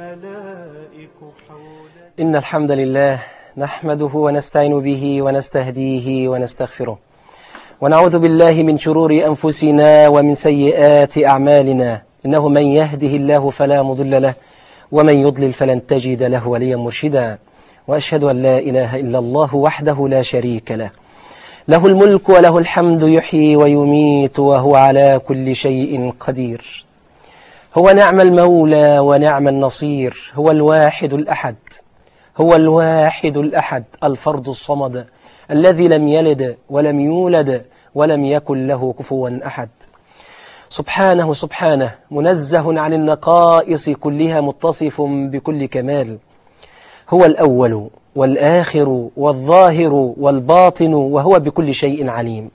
والملائك حولا إن الحمد لله نحمده ونستعين به ونستهديه ونستغفره ونعوذ بالله من شرور أنفسنا ومن سيئات أعمالنا إنه من يهده الله فلا مضل له ومن يضلل فلن تجد له وليا مرشدا وأشهد أن لا إله إلا الله وحده لا شريك له له الملك وله الحمد يحيي ويميت وهو على كل شيء قدير هو نعم المولى ونعم النصير هو الواحد الأحد هو الواحد الأحد الفرد الصمد الذي لم يلد ولم يولد ولم يكن له كفوا أحد سبحانه سبحانه منزه عن النقائص كلها متصف بكل كمال هو الأول والآخر والظاهر والباطن وهو بكل شيء عليم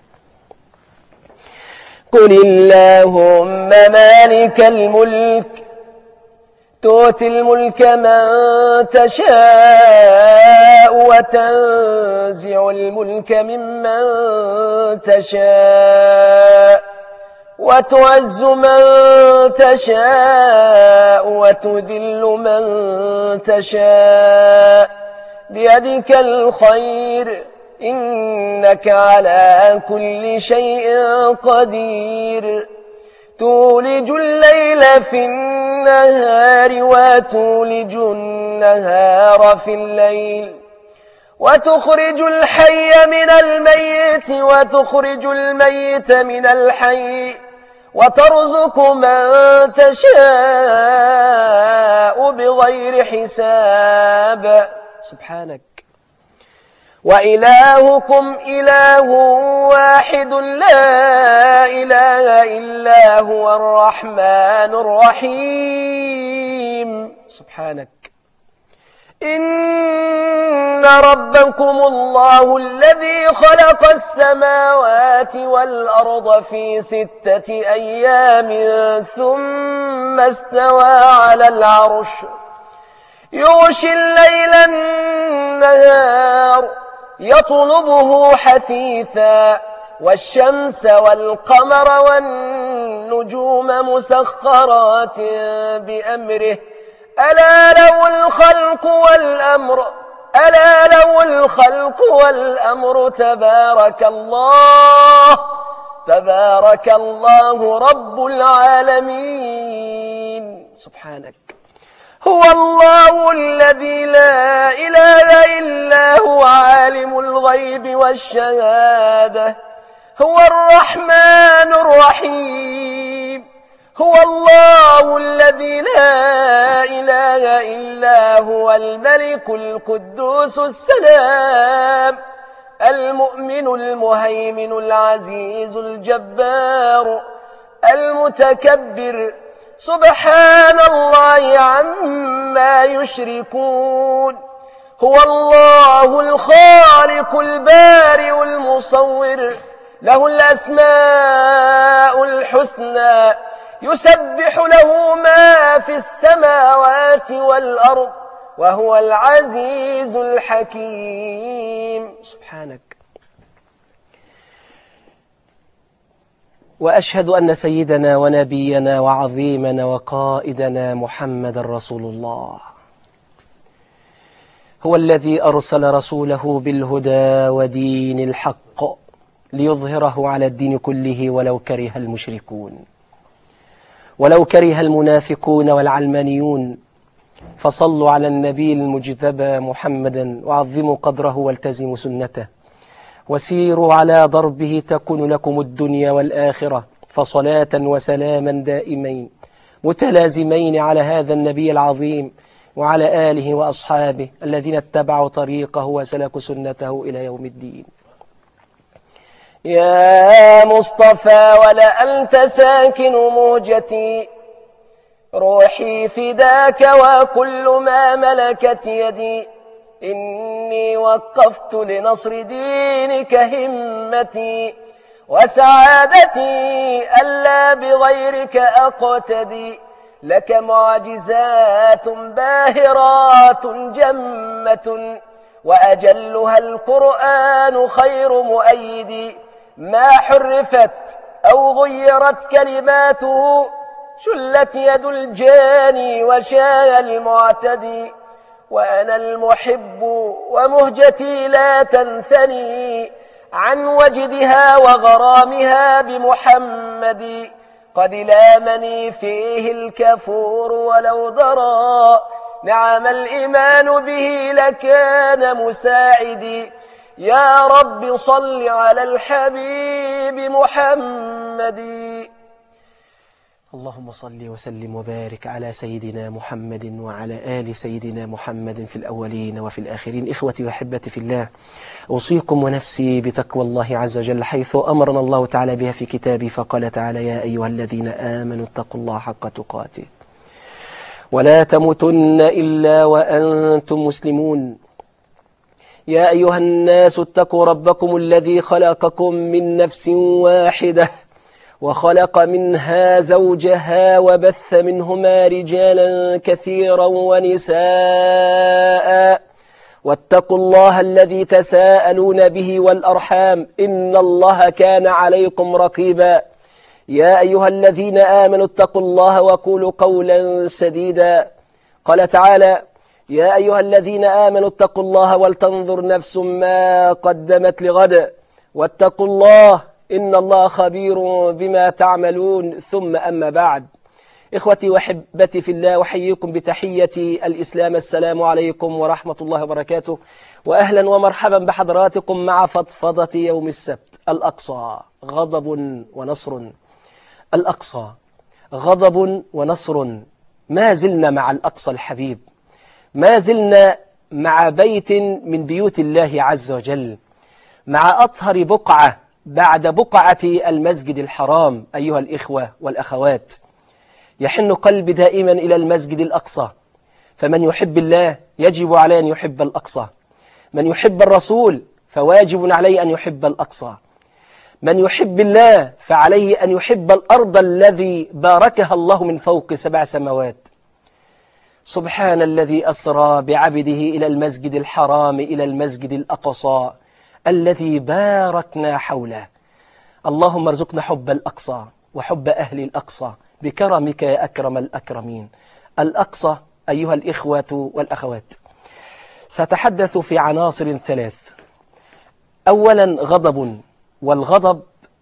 قل اللهم مالك الملك تؤتي الملك من تشاء وتنزع الملك ممن تشاء وتعز من تشاء وتذل من تشاء بيدك الخير إنك على كل شيء قدير تولج الليل في النهار وتولج النهار في الليل وتخرج الحي من الميت وتخرج الميت من الحي وترزق من تشاء بغير حساب سبحانك وإلهكم إله واحد لا إله إلا هو الرحمن الرحيم سبحانك إن ربكم الله الذي خلق السماوات والأرض في ستة أيام ثم استوى على العرش يغشي الليل النهار يطلبه حثيثا والشمس والقمر والنجوم مسخرات بأمره ألا له الخلق والأمر ألا له الخلق والأمر تبارك الله تبارك الله رب العالمين سبحانك هو الله الذي لا إله إلا هو عالم الغيب والشهادة هو الرحمن الرحيم هو الله الذي لا إله إلا هو الملك القدوس السلام المؤمن المهيمن العزيز الجبار المتكبر سبحان الله عما يشركون هو الله الخالق البارئ المصور له الأسماء الحسنى يسبح له ما في السماوات والأرض وهو العزيز الحكيم سبحانك وأشهد أن سيدنا ونبينا وعظيمنا وقائدنا محمد رسول الله هو الذي أرسل رسوله بالهدى ودين الحق ليظهره على الدين كله ولو كره المشركون ولو كره المنافقون والعلمانيون فصلوا على النبي المجتبى محمدا وعظموا قدره والتزموا سنته وسيروا على ضربه تكون لكم الدنيا والآخرة فصلاة وسلاما دائمين متلازمين على هذا النبي العظيم وعلى آله وأصحابه الذين اتبعوا طريقه وسلكوا سنته إلى يوم الدين يا مصطفى ولا أنت ساكن موجتي روحي فداك وكل ما ملكت يدي إني وقفت لنصر دينك همتي وسعادتي ألا بغيرك أقتدي لك معجزات باهرات جمة وأجلها القرآن خير مؤيد ما حرفت أو غيرت كلماته شلت يد الجاني وشاي المعتدي وأنا المحب ومهجتي لا تنثني عن وجدها وغرامها بمحمد قد لامني فيه الكفور ولو ضرى نعم الإيمان به لكان مساعدي يا رب صل على الحبيب محمد اللهم صل وسلم وبارك على سيدنا محمد وعلى آل سيدنا محمد في الأولين وفي الآخرين إخوتي وأحبتي في الله أوصيكم ونفسي بتقوى الله عز وجل حيث أمرنا الله تعالى بها في كتابه فقال تعالى يا أيها الذين آمنوا اتقوا الله حق تقاته ولا تموتن إلا وأنتم مسلمون يا أيها الناس اتقوا ربكم الذي خلقكم من نفس واحدة وخلق منها زوجها وبث منهما رجالا كثيرا ونساء واتقوا الله الذي تساءلون به والأرحام إن الله كان عليكم رقيبا يا أيها الذين آمنوا اتقوا الله وقولوا قولا سديدا قال تعالى يا أيها الذين آمنوا اتقوا الله ولتنظر نفس ما قدمت لغد واتقوا الله إن الله خبير بما تعملون ثم أما بعد إخوتي وحبتي في الله وحييكم بتحية الإسلام السلام عليكم ورحمة الله وبركاته وأهلا ومرحبا بحضراتكم مع فضفضة يوم السبت الأقصى غضب ونصر الأقصى غضب ونصر ما زلنا مع الأقصى الحبيب ما زلنا مع بيت من بيوت الله عز وجل مع أطهر بقعة بعد بقعة المسجد الحرام أيها الإخوة والأخوات يحن قلبي دائما إلى المسجد الأقصى فمن يحب الله يجب عليه أن يحب الأقصى من يحب الرسول فواجب عليه أن يحب الأقصى من يحب الله فعليه أن يحب الأرض الذي باركها الله من فوق سبع سماوات سبحان الذي أسرى بعبده إلى المسجد الحرام إلى المسجد الأقصى الذي باركنا حوله اللهم ارزقنا حب الأقصى وحب أهل الأقصى بكرمك يا أكرم الأكرمين الأقصى أيها الإخوة والأخوات سأتحدث في عناصر ثلاث أولا غضب والغضب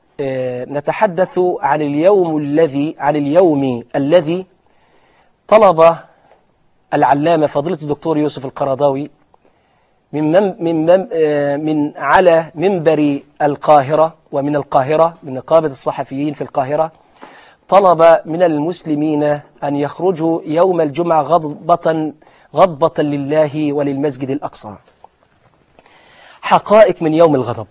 نتحدث عن اليوم الذي عن اليوم الذي طلب العلامة فضيلة الدكتور يوسف القرضاوي من من من, من على منبر القاهرة ومن القاهرة من نقابة الصحفيين في القاهرة طلب من المسلمين أن يخرجوا يوم الجمعة غضبة غضبة لله وللمسجد الأقصى حقائق من يوم الغضب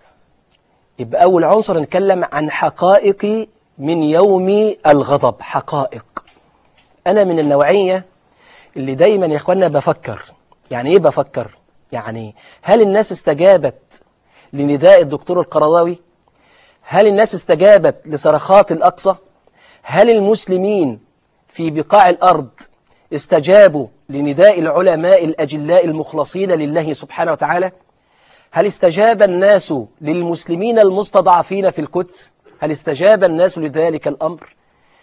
يبقى أول عنصر نتكلم عن حقائق من يوم الغضب حقائق أنا من النوعية اللي دايما يا إخوانا بفكر يعني إيه بفكر يعني هل الناس استجابت لنداء الدكتور القرضاوي هل الناس استجابت لصرخات الأقصى هل المسلمين في بقاع الأرض استجابوا لنداء العلماء الأجلاء المخلصين لله سبحانه وتعالى هل استجاب الناس للمسلمين المستضعفين في القدس هل استجاب الناس لذلك الأمر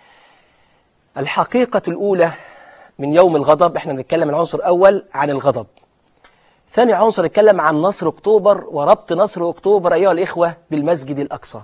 الحقيقة الأولى من يوم الغضب احنا نتكلم العنصر الأول عن الغضب ثاني عنصر نتكلم عن نصر أكتوبر وربط نصر أكتوبر أيها الإخوة بالمسجد الأقصى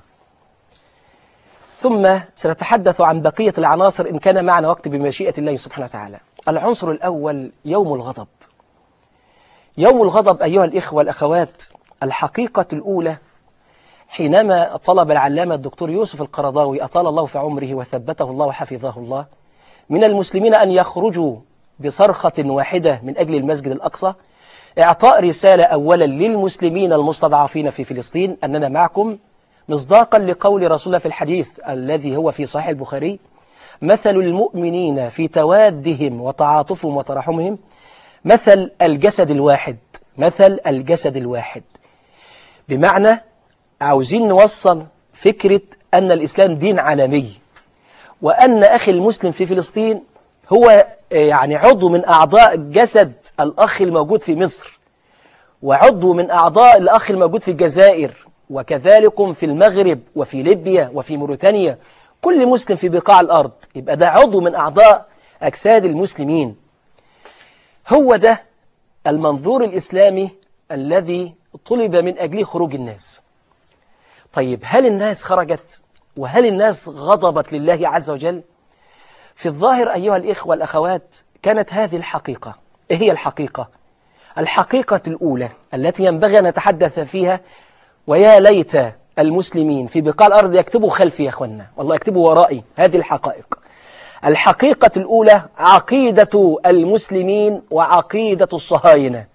ثم سنتحدث عن بقية العناصر إن كان معنا وقت بمشيئة الله سبحانه وتعالى العنصر الأول يوم الغضب يوم الغضب أيها الإخوة والأخوات الحقيقة الأولى حينما طلب العلامة الدكتور يوسف القرضاوي أطال الله في عمره وثبته الله وحفظه الله من المسلمين أن يخرجوا بصرخة واحدة من أجل المسجد الأقصى إعطاء رسالة أولا للمسلمين المستضعفين في فلسطين أننا معكم مصداقا لقول رسول الله في الحديث الذي هو في صحيح البخاري مثل المؤمنين في توادهم وتعاطفهم وترحمهم مثل الجسد الواحد مثل الجسد الواحد بمعنى عاوزين نوصل فكرة أن الإسلام دين عالمي وأن أخي المسلم في فلسطين هو يعني عضو من أعضاء جسد الأخ الموجود في مصر وعضو من أعضاء الأخ الموجود في الجزائر وكذلك في المغرب وفي ليبيا وفي موريتانيا كل مسلم في بقاع الأرض يبقى ده عضو من أعضاء أجساد المسلمين هو ده المنظور الإسلامي الذي طلب من أجله خروج الناس طيب هل الناس خرجت وهل الناس غضبت لله عز وجل في الظاهر أيها الإخوة الأخوات كانت هذه الحقيقة إيه هي الحقيقة الحقيقة الأولى التي ينبغي أن نتحدث فيها ويا ليت المسلمين في بقاع الأرض يكتبوا خلفي يا أخوانا والله يكتبوا ورائي هذه الحقائق الحقيقة الأولى عقيدة المسلمين وعقيدة الصهاينة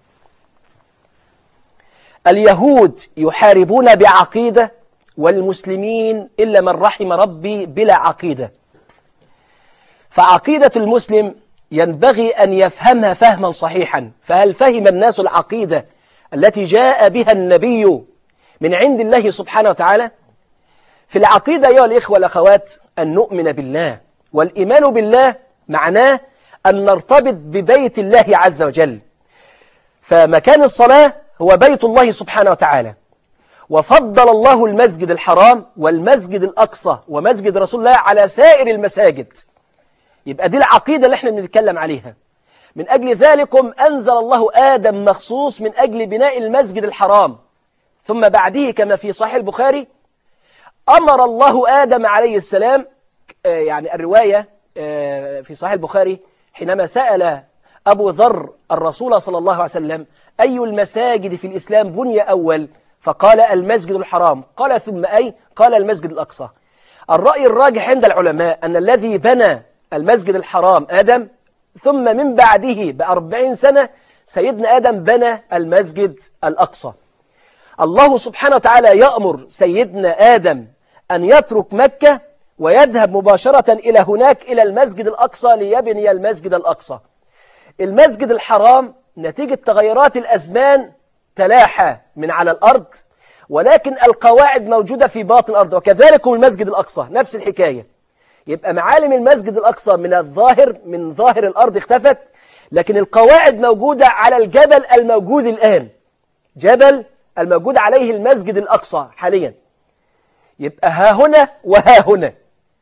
اليهود يحاربون بعقيدة والمسلمين إلا من رحم ربي بلا عقيدة فعقيدة المسلم ينبغي أن يفهمها فهما صحيحا فهل فهم الناس العقيدة التي جاء بها النبي من عند الله سبحانه وتعالى في العقيدة أيها الإخوة والأخوات أن نؤمن بالله والإيمان بالله معناه أن نرتبط ببيت الله عز وجل فمكان الصلاة هو بيت الله سبحانه وتعالى وفضل الله المسجد الحرام والمسجد الأقصى ومسجد رسول الله على سائر المساجد يبقى دي العقيدة اللي احنا بنتكلم عليها من أجل ذلكم أنزل الله آدم مخصوص من أجل بناء المسجد الحرام ثم بعده كما في صحيح البخاري أمر الله آدم عليه السلام يعني الرواية في صحيح البخاري حينما سأل أبو ذر الرسول صلى الله عليه وسلم أي المساجد في الإسلام بني أول فقال المسجد الحرام قال ثم أي قال المسجد الأقصى الرأي الراجح عند العلماء أن الذي بنى المسجد الحرام آدم ثم من بعده بأربعين سنة سيدنا آدم بنى المسجد الأقصى الله سبحانه وتعالى يأمر سيدنا آدم أن يترك مكة ويذهب مباشرة إلى هناك إلى المسجد الأقصى ليبني المسجد الأقصى المسجد الحرام نتيجة تغيرات الأزمان تلاحى من على الأرض ولكن القواعد موجودة في باطن الأرض وكذلك المسجد الأقصى نفس الحكاية يبقى معالم المسجد الأقصى من الظاهر من ظاهر الأرض اختفت لكن القواعد موجودة على الجبل الموجود الآن جبل الموجود عليه المسجد الأقصى حاليا يبقى ها هنا وها هنا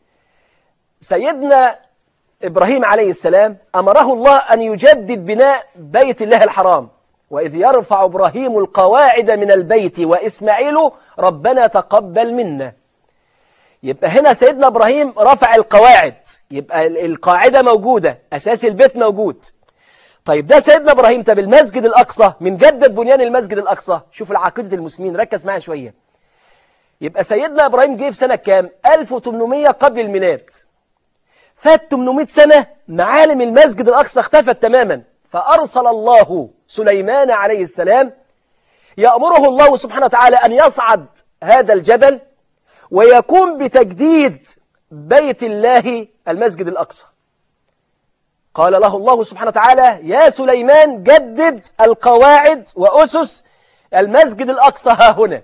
سيدنا إبراهيم عليه السلام أمره الله أن يجدد بناء بيت الله الحرام وإذ يرفع إبراهيم القواعد من البيت وإسماعيل ربنا تقبل منا يبقى هنا سيدنا إبراهيم رفع القواعد يبقى القاعدة موجودة أساس البيت موجود طيب ده سيدنا إبراهيم طب المسجد الأقصى من جدد بنيان المسجد الأقصى شوف العقيدة المسلمين ركز معايا شوية يبقى سيدنا إبراهيم جه في سنة كام 1800 قبل الميلاد فات 800 سنة معالم المسجد الأقصى اختفت تماما فأرسل الله سليمان عليه السلام يأمره الله سبحانه وتعالى أن يصعد هذا الجبل ويقوم بتجديد بيت الله المسجد الأقصى قال له الله سبحانه وتعالى يا سليمان جدد القواعد وأسس المسجد الأقصى ها هنا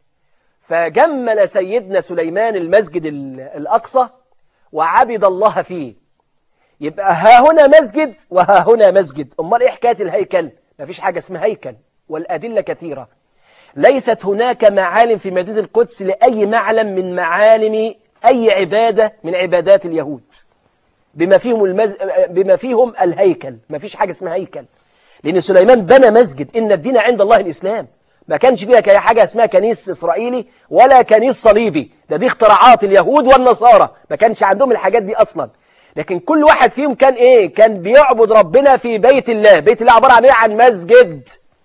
فجمل سيدنا سليمان المسجد الأقصى وعبد الله فيه يبقى ها هنا مسجد وها هنا مسجد أمال إيه حكاية الهيكل ما فيش حاجة اسمها هيكل والأدلة كثيرة ليست هناك معالم في مدينة القدس لأي معلم من معالم أي عبادة من عبادات اليهود بما فيهم, المز... بما فيهم الهيكل ما فيش حاجة اسمها هيكل لأن سليمان بنى مسجد إن الدين عند الله الإسلام ما كانش فيها حاجة اسمها كنيس إسرائيلي ولا كنيس صليبي ده دي اختراعات اليهود والنصارى ما كانش عندهم الحاجات دي أصلا لكن كل واحد فيهم كان إيه كان بيعبد ربنا في بيت الله بيت الله عبارة عن إيه عن مسجد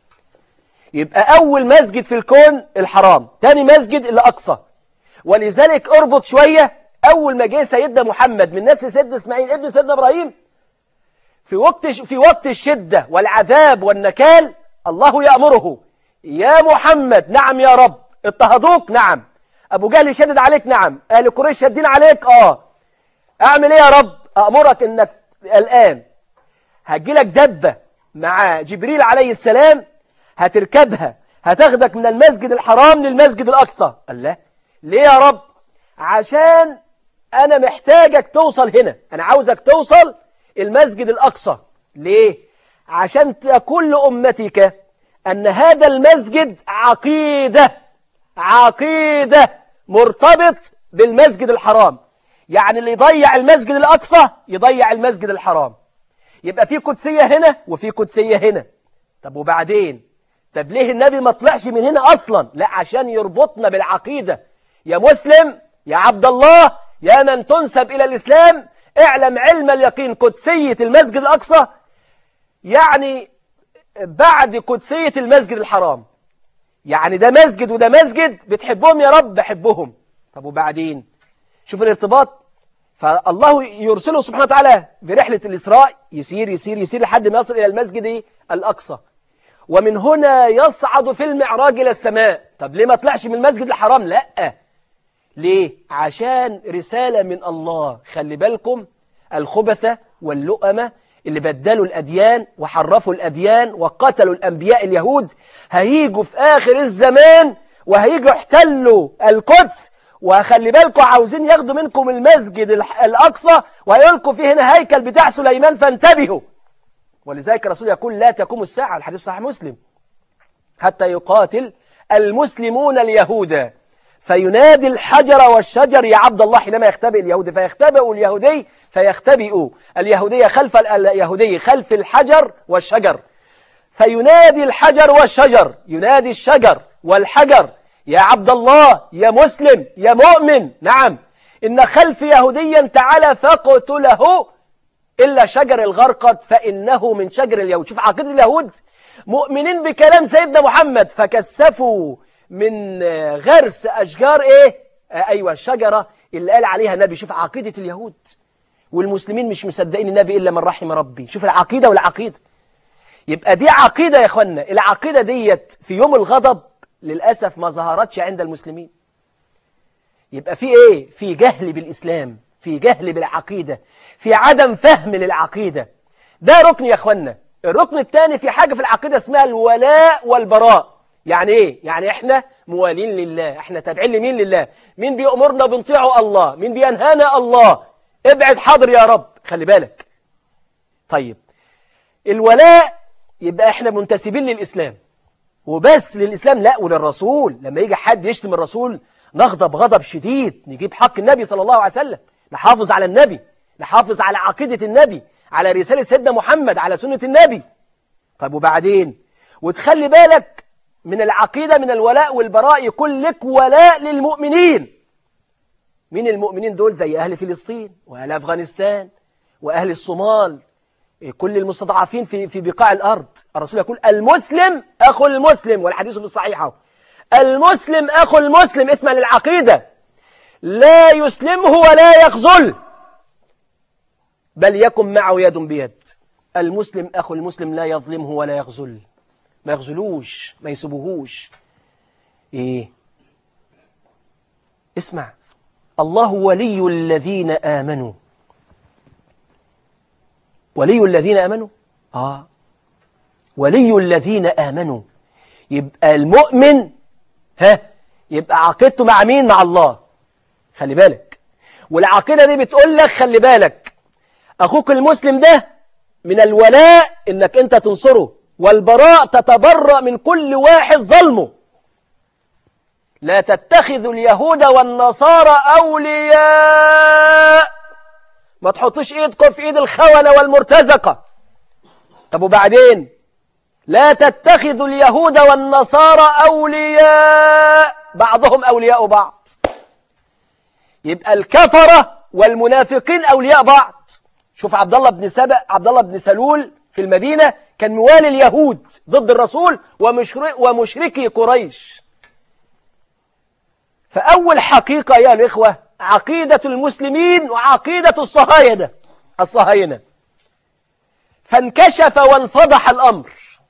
يبقى أول مسجد في الكون الحرام تاني مسجد الأقصى ولذلك اربط شوية أول ما جه سيدنا محمد من نسل سيدنا إسماعيل ابن سيدنا إبراهيم في وقت في وقت الشدة والعذاب والنكال الله يأمره يا محمد نعم يا رب اضطهدوك نعم أبو جهل شدد عليك نعم أهل قريش شدين عليك آه أعمل إيه يا رب أأمرك إنك الآن هتجيلك دبة مع جبريل عليه السلام هتركبها هتاخدك من المسجد الحرام للمسجد الأقصى قال لا ليه يا رب عشان أنا محتاجك توصل هنا أنا عاوزك توصل المسجد الأقصى ليه عشان تقول لأمتك أن هذا المسجد عقيدة عقيدة مرتبط بالمسجد الحرام يعني اللي يضيع المسجد الأقصى يضيع المسجد الحرام يبقى في قدسية هنا وفي قدسية هنا طب وبعدين طب ليه النبي ما طلعش من هنا أصلا لا عشان يربطنا بالعقيدة يا مسلم يا عبد الله يا من تنسب إلى الإسلام اعلم علم اليقين قدسية المسجد الأقصى يعني بعد قدسية المسجد الحرام يعني ده مسجد وده مسجد بتحبهم يا رب بحبهم طب وبعدين شوف الارتباط فالله يرسله سبحانه وتعالى برحلة الإسراء يسير يسير يسير لحد ما يصل إلى المسجد الأقصى ومن هنا يصعد في المعراج إلى السماء طب ليه ما طلعش من المسجد الحرام لا ليه عشان رسالة من الله خلي بالكم الخبثة واللؤمة اللي بدلوا الأديان وحرفوا الأديان وقتلوا الأنبياء اليهود هيجوا في آخر الزمان وهيجوا يحتلوا القدس وخلي بالكم عاوزين ياخدوا منكم المسجد الأقصى وهيلقوا فيه هنا هيكل بتاع سليمان فانتبهوا ولذلك الرسول يقول لا تقوم الساعة الحديث صحيح مسلم حتى يقاتل المسلمون اليهود فينادي الحجر والشجر يا عبد الله حينما يختبئ اليهودي فيختبئ اليهودي فيختبئ اليهودي خلف اليهودي خلف الحجر والشجر فينادي الحجر والشجر ينادي الشجر والحجر يا عبد الله يا مسلم يا مؤمن نعم إن خلف يهوديا تعالى فاقتله إلا شجر الغرقد فإنه من شجر اليهود شوف عقيدة اليهود مؤمنين بكلام سيدنا محمد فكسفوا من غرس أشجار إيه آه أيوة الشجرة اللي قال عليها النبي شوف عقيدة اليهود والمسلمين مش مصدقين النبي إلا من رحم ربي شوف العقيدة والعقيدة يبقى دي عقيدة يا أخوانا العقيدة ديت في يوم الغضب للأسف ما ظهرتش عند المسلمين يبقى في إيه في جهل بالإسلام في جهل بالعقيدة في عدم فهم للعقيدة ده ركن يا أخوانا الركن الثاني في حاجة في العقيدة اسمها الولاء والبراء يعني ايه يعني احنا موالين لله احنا تابعين لمين لله مين بيأمرنا بنطيعه الله مين بينهانا الله ابعد حاضر يا رب خلي بالك طيب الولاء يبقى احنا منتسبين للإسلام وبس للإسلام لا وللرسول لما يجي حد يشتم الرسول نغضب غضب شديد نجيب حق النبي صلى الله عليه وسلم نحافظ على النبي نحافظ على عقيدة النبي على رسالة سيدنا محمد على سنة النبي طيب وبعدين وتخلي بالك من العقيدة من الولاء والبراء يكون لك ولاء للمؤمنين مين المؤمنين دول زي أهل فلسطين وأهل أفغانستان وأهل الصومال كل المستضعفين في في بقاع الأرض الرسول يقول المسلم أخو المسلم والحديث في الصحيحة المسلم أخو المسلم اسمع للعقيدة لا يسلمه ولا يخذل بل يكن معه يد بيد المسلم أخو المسلم لا يظلمه ولا يخذل ما يغزلوش ما يسبوهوش ايه اسمع الله ولي الذين آمنوا ولي الذين آمنوا آه ولي الذين آمنوا يبقى المؤمن ها يبقى عقيدته مع مين مع الله خلي بالك والعقيدة دي بتقول لك خلي بالك أخوك المسلم ده من الولاء إنك أنت تنصره والبراء تتبرأ من كل واحد ظلمه لا تتخذوا اليهود والنصارى أولياء ما تحطش إيدكم في إيد الخونة والمرتزقة طب وبعدين لا تتخذوا اليهود والنصارى أولياء بعضهم أولياء بعض يبقى الكفرة والمنافقين أولياء بعض شوف عبد الله بن سبأ عبد الله بن سلول في المدينة كان موالي اليهود ضد الرسول ومشركي قريش فأول حقيقة يا الإخوة عقيدة المسلمين وعقيدة الصهاينة الصهاينة فانكشف وانفضح الأمر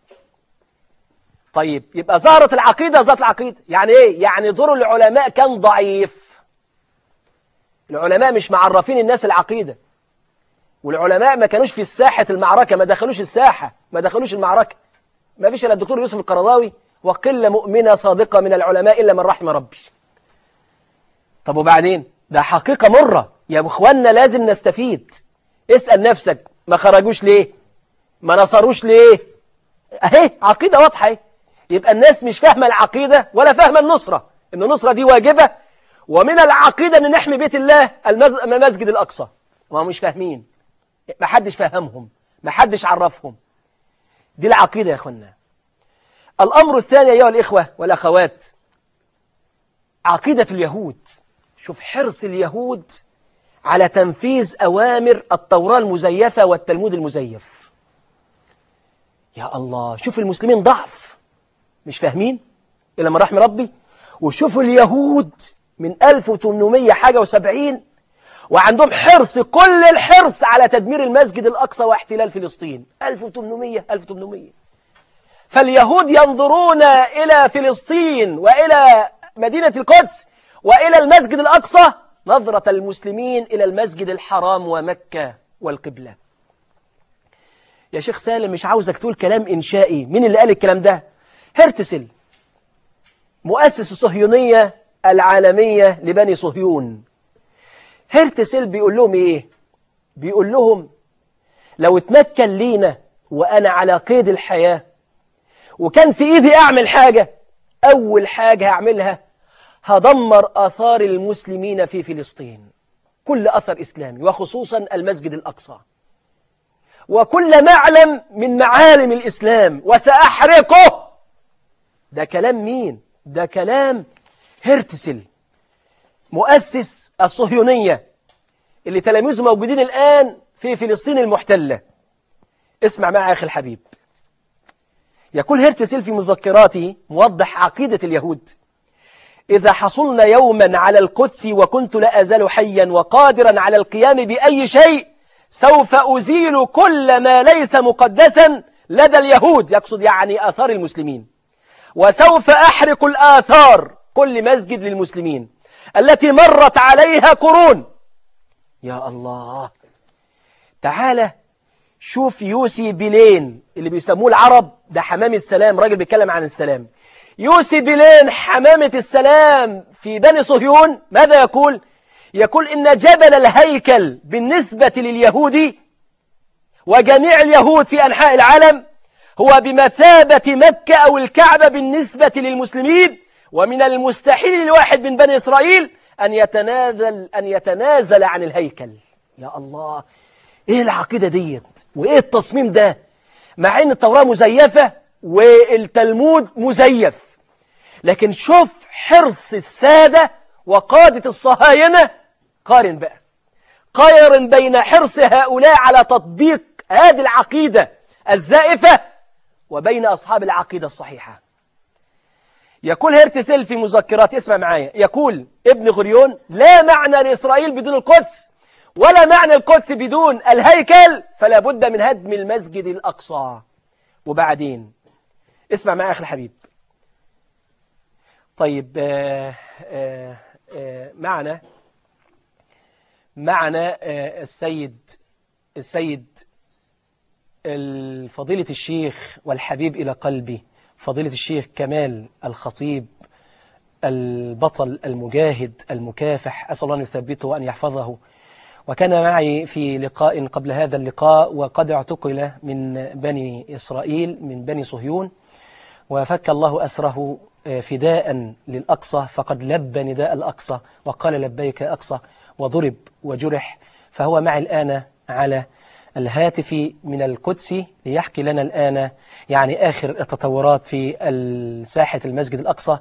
طيب يبقى ظهرت العقيدة ظهرت العقيدة يعني إيه؟ يعني دور العلماء كان ضعيف العلماء مش معرفين الناس العقيدة والعلماء ما كانوش في الساحة المعركة ما دخلوش الساحة ما دخلوش المعركة ما فيش إلا الدكتور يوسف القرضاوي وقلة مؤمنة صادقة من العلماء إلا من رحم ربي طب وبعدين ده حقيقة مرة يا اخوانا لازم نستفيد اسأل نفسك ما خرجوش ليه ما نصروش ليه اهي عقيدة واضحة يبقى الناس مش فاهمة العقيدة ولا فاهمة النصرة ان النصرة دي واجبة ومن العقيدة أن نحمي بيت الله المز- المسجد الأقصى ما هم مش فاهمين ما حدش فهمهم ما حدش عرفهم دي العقيدة يا أخوانا الأمر الثاني أيها الإخوة والأخوات عقيدة اليهود شوف حرص اليهود على تنفيذ أوامر التوراة المزيفة والتلمود المزيف يا الله شوف المسلمين ضعف مش فاهمين إلا من رحم ربي وشوفوا اليهود من 1800 حاجة وسبعين وعندهم حرص كل الحرص على تدمير المسجد الأقصى واحتلال فلسطين 1800 1800 فاليهود ينظرون إلى فلسطين وإلى مدينة القدس وإلى المسجد الأقصى نظرة المسلمين إلى المسجد الحرام ومكة والقبلة يا شيخ سالم مش عاوزك تقول كلام إنشائي مين اللي قال الكلام ده هرتسل مؤسس الصهيونية العالمية لبني صهيون هرتسل بيقول لهم إيه بيقول لهم لو اتمكن لينا وأنا على قيد الحياة وكان في إيدي أعمل حاجة أول حاجة هعملها هدمر آثار المسلمين في فلسطين كل أثر إسلامي وخصوصا المسجد الأقصى وكل معلم من معالم الإسلام وسأحرقه ده كلام مين؟ ده كلام هرتسل مؤسس الصهيونية اللي تلاميذه موجودين الآن في فلسطين المحتلة اسمع معي يا أخي الحبيب يقول هرتسل في مذكراته موضح عقيدة اليهود إذا حصلنا يوما على القدس وكنت لا أزال حيا وقادرا على القيام بأي شيء سوف أزيل كل ما ليس مقدسا لدى اليهود يقصد يعني آثار المسلمين وسوف أحرق الآثار كل مسجد للمسلمين التي مرت عليها قرون يا الله تعالى شوف يوسي بيلين اللي بيسموه العرب ده حمام السلام راجل بيتكلم عن السلام يوسي بيلين حمامة السلام في بني صهيون ماذا يقول؟ يقول إن جبل الهيكل بالنسبة لليهود وجميع اليهود في أنحاء العالم هو بمثابة مكة أو الكعبة بالنسبة للمسلمين ومن المستحيل لواحد من بني إسرائيل أن يتنازل أن يتنازل عن الهيكل يا الله إيه العقيدة ديت وإيه التصميم ده مع إن التوراة مزيفة والتلمود مزيف لكن شوف حرص السادة وقادة الصهاينة قارن بقى قارن بين حرص هؤلاء على تطبيق هذه العقيدة الزائفة وبين أصحاب العقيدة الصحيحة يقول هرتسل في مذكرات اسمع معايا يقول ابن غريون لا معنى لإسرائيل بدون القدس ولا معنى القدس بدون الهيكل فلا بد من هدم المسجد الأقصى وبعدين اسمع معايا أخي الحبيب طيب آه آه آه معنا معنا آه السيد السيد فضيلة الشيخ والحبيب إلى قلبي فضيلة الشيخ كمال الخطيب البطل المجاهد المكافح أسأل الله أن يثبته وأن يحفظه وكان معي في لقاء قبل هذا اللقاء وقد اعتقل من بني إسرائيل من بني صهيون وفك الله أسره فداء للأقصى فقد لب نداء الأقصى وقال لبيك أقصى وضرب وجرح فهو معي الآن على الهاتف من القدس ليحكي لنا الآن يعني آخر التطورات في ساحة المسجد الأقصى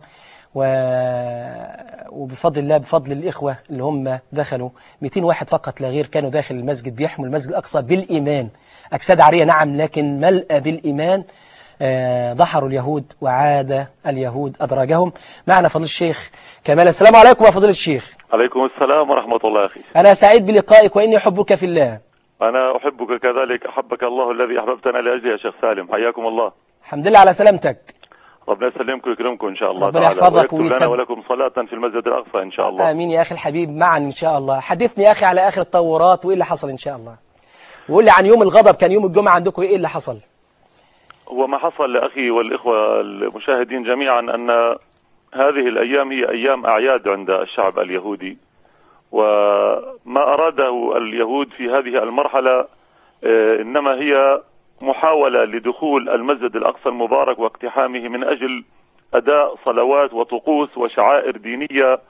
وبفضل الله بفضل الإخوة اللي هم دخلوا 200 واحد فقط لا غير كانوا داخل المسجد بيحموا المسجد الأقصى بالإيمان أجساد عارية نعم لكن ملأ بالإيمان ضحروا اليهود وعاد اليهود أدراجهم معنا فضيل الشيخ كمال السلام عليكم يا فضيل الشيخ عليكم السلام ورحمة الله أخي أنا سعيد بلقائك وإني أحبك في الله أنا أحبك كذلك أحبك الله الذي أحببتنا لأجله يا شيخ سالم حياكم الله الحمد لله على سلامتك ربنا يسلمكم ويكرمكم إن شاء الله ربنا تعالى يحفظك ويكتب لنا ويثبت. ولكم صلاة في المسجد الأقصى إن شاء الله آمين يا أخي الحبيب معا إن شاء الله حدثني يا أخي على آخر التطورات وإيه اللي حصل إن شاء الله وقول لي عن يوم الغضب كان يوم الجمعة عندكم إيه اللي حصل هو ما حصل لأخي والإخوة المشاهدين جميعا أن هذه الأيام هي أيام أعياد عند الشعب اليهودي وما أراده اليهود في هذه المرحلة آه، إنما هي محاولة لدخول المسجد الأقصى المبارك واقتحامه من أجل أداء صلوات وطقوس وشعائر دينية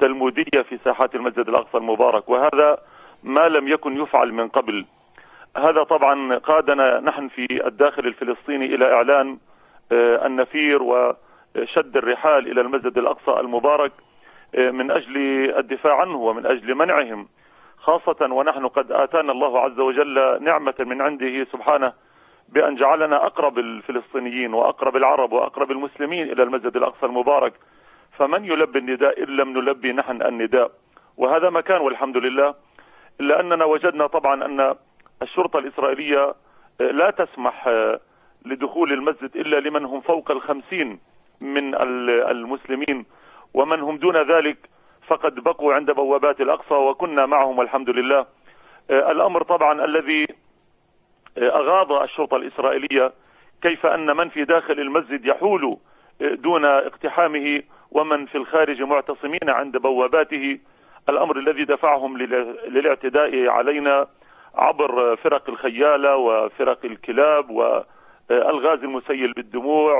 تلمودية في ساحات المسجد الأقصى المبارك وهذا ما لم يكن يفعل من قبل هذا طبعا قادنا نحن في الداخل الفلسطيني إلى إعلان آه، النفير وشد الرحال إلى المسجد الأقصى المبارك آه، من أجل الدفاع عنه ومن أجل منعهم خاصة ونحن قد آتانا الله عز وجل نعمة من عنده سبحانه بأن جعلنا أقرب الفلسطينيين وأقرب العرب وأقرب المسلمين إلى المسجد الأقصى المبارك فمن يلبي النداء إن لم نلبي نحن النداء وهذا مكان والحمد لله إلا أننا وجدنا طبعا أن الشرطة الإسرائيلية لا تسمح لدخول المسجد إلا لمن هم فوق الخمسين من المسلمين ومن هم دون ذلك فقد بقوا عند بوابات الأقصى وكنا معهم والحمد لله الأمر طبعا الذي أغاض الشرطة الإسرائيلية كيف أن من في داخل المسجد يحول دون اقتحامه ومن في الخارج معتصمين عند بواباته الأمر الذي دفعهم للاعتداء علينا عبر فرق الخيالة وفرق الكلاب والغاز المسيل بالدموع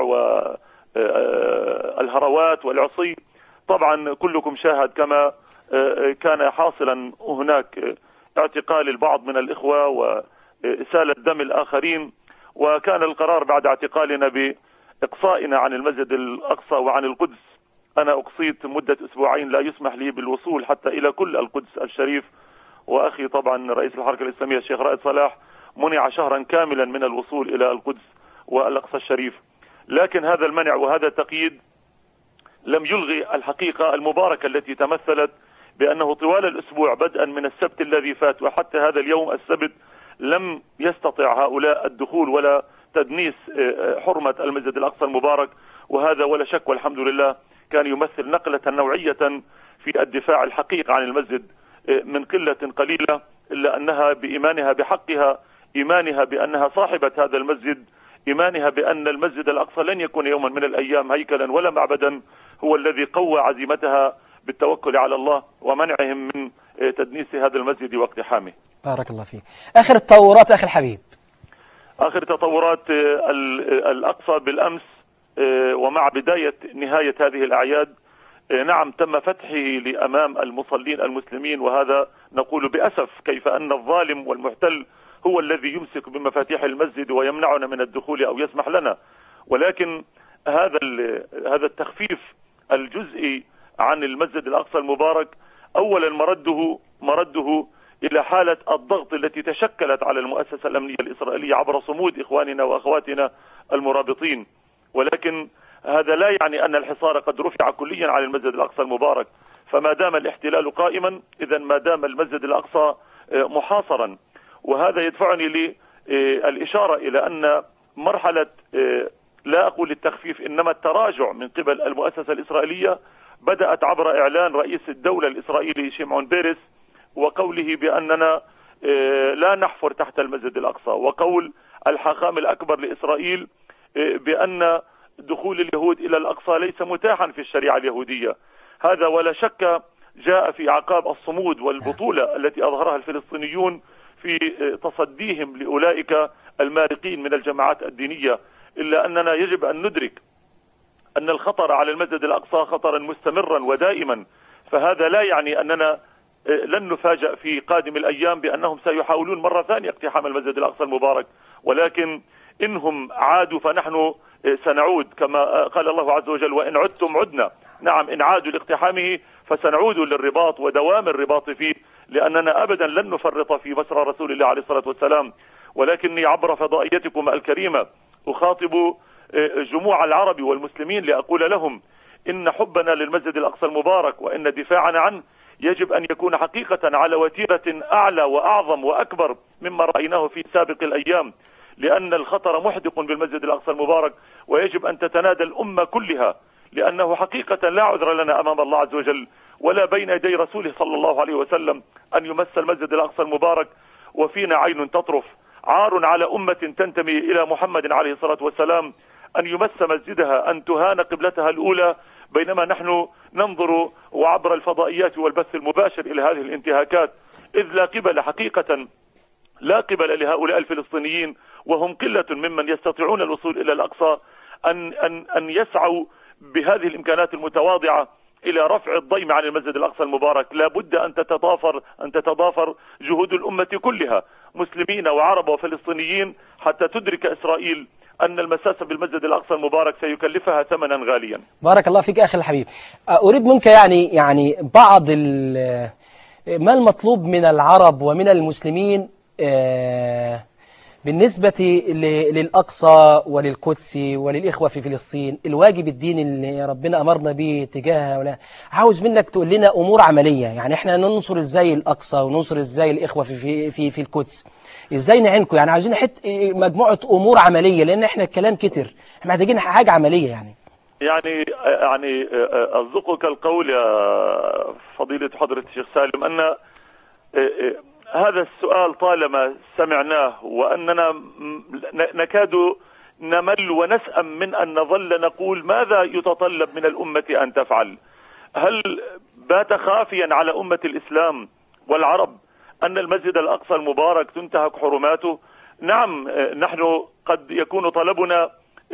والهروات والعصي طبعا كلكم شاهد كما كان حاصلا هناك اعتقال البعض من الإخوة وإسالة دم الآخرين وكان القرار بعد اعتقالنا بإقصائنا عن المسجد الأقصى وعن القدس أنا أقصيت مدة أسبوعين لا يسمح لي بالوصول حتى إلى كل القدس الشريف وأخي طبعا رئيس الحركة الإسلامية الشيخ رائد صلاح منع شهرا كاملا من الوصول إلى القدس والأقصى الشريف لكن هذا المنع وهذا التقييد لم يلغي الحقيقة المباركة التي تمثلت بأنه طوال الأسبوع بدءا من السبت الذي فات وحتى هذا اليوم السبت لم يستطع هؤلاء الدخول ولا تدنيس آه، حرمة المسجد الأقصى المبارك وهذا ولا شك والحمد لله كان يمثل نقلة نوعية في الدفاع الحقيقي عن المسجد آه، من قلة قليلة إلا أنها بإيمانها بحقها إيمانها بأنها صاحبة هذا المسجد إيمانها بأن المسجد الأقصى لن يكون يوما من الأيام هيكلا ولا معبدا هو الذي قوى عزيمتها بالتوكل على الله ومنعهم من آه، تدنيس هذا المسجد واقتحامه بارك الله فيك آخر التطورات أخي الحبيب آخر تطورات آه، الأقصى بالأمس آه، ومع بداية نهاية هذه الأعياد آه، نعم تم فتحه لأمام المصلين المسلمين وهذا نقول بأسف كيف أن الظالم والمحتل هو الذي يمسك بمفاتيح المسجد ويمنعنا من الدخول أو يسمح لنا ولكن هذا هذا التخفيف الجزئي عن المسجد الأقصى المبارك أولا مرده مرده إلى حالة الضغط التي تشكلت على المؤسسة الأمنية الإسرائيلية عبر صمود إخواننا وأخواتنا المرابطين ولكن هذا لا يعني أن الحصار قد رفع كليا عن المسجد الأقصى المبارك فما دام الاحتلال قائما إذا ما دام المسجد الأقصى آه، محاصرا وهذا يدفعني للإشارة إلى أن مرحلة آه، لا أقول التخفيف إنما التراجع من قبل المؤسسة الإسرائيلية بدأت عبر إعلان رئيس الدولة الإسرائيلي شيمعون بيرس وقوله بأننا آه، لا نحفر تحت المسجد الأقصى وقول الحاخام الأكبر لإسرائيل بأن دخول اليهود إلى الأقصى ليس متاحا في الشريعة اليهودية هذا ولا شك جاء في أعقاب الصمود والبطولة التي أظهرها الفلسطينيون في تصديهم لأولئك المارقين من الجماعات الدينية إلا أننا يجب أن ندرك أن الخطر على المسجد الأقصى خطرا مستمرا ودائما فهذا لا يعني أننا لن نفاجأ في قادم الأيام بأنهم سيحاولون مرة ثانية اقتحام المسجد الأقصى المبارك ولكن إنهم عادوا فنحن سنعود كما قال الله عز وجل وإن عدتم عدنا نعم إن عادوا لاقتحامه فسنعود للرباط ودوام الرباط فيه لأننا أبدا لن نفرط في مسرى رسول الله عليه الصلاة والسلام ولكني عبر فضائيتكم الكريمة أخاطب جموع العرب والمسلمين لأقول لهم إن حبنا للمسجد الأقصى المبارك وإن دفاعنا عنه يجب أن يكون حقيقة على وتيرة أعلى وأعظم وأكبر مما رأيناه في سابق الأيام لأن الخطر محدق بالمسجد الأقصى المبارك ويجب أن تتنادى الأمة كلها لأنه حقيقة لا عذر لنا أمام الله عز وجل ولا بين يدي رسوله صلى الله عليه وسلم أن يمس المسجد الأقصى المبارك وفينا عين تطرف عار على أمة تنتمي إلى محمد عليه الصلاة والسلام أن يمس مسجدها أن تهان قبلتها الأولى بينما نحن ننظر وعبر الفضائيات والبث المباشر إلى هذه الانتهاكات إذ لا قبل حقيقة لا قبل لهؤلاء الفلسطينيين وهم قلة ممن يستطيعون الوصول إلى الأقصى أن, أن, أن يسعوا بهذه الإمكانات المتواضعة الى رفع الضيم عن المسجد الاقصى المبارك لا بد ان تتضافر ان تتضافر جهود الامه كلها مسلمين وعرب وفلسطينيين حتى تدرك اسرائيل ان المساس بالمسجد الاقصى المبارك سيكلفها ثمنا غاليا بارك الله فيك اخي الحبيب اريد منك يعني يعني بعض ال- ما المطلوب من العرب ومن المسلمين آه، بالنسبة ل- للأقصى وللقدس وللإخوة في فلسطين الواجب الديني اللي ربنا أمرنا به تجاه هؤلاء عاوز منك تقول لنا أمور عملية يعني احنا ننصر ازاي الأقصى وننصر ازاي الإخوة في, في, في, في القدس ازاي نعينكم يعني عايزين حت مجموعة أمور عملية لأن احنا الكلام كتر احنا محتاجين حاجة عملية يعني يعني يعني أصدقك القول يا فضيلة حضرة الشيخ سالم أن هذا السؤال طالما سمعناه وأننا نكاد نمل ونسأم من أن نظل نقول ماذا يتطلب من الأمة أن تفعل هل بات خافيا على أمة الإسلام والعرب أن المسجد الأقصى المبارك تنتهك حرماته نعم نحن قد يكون طلبنا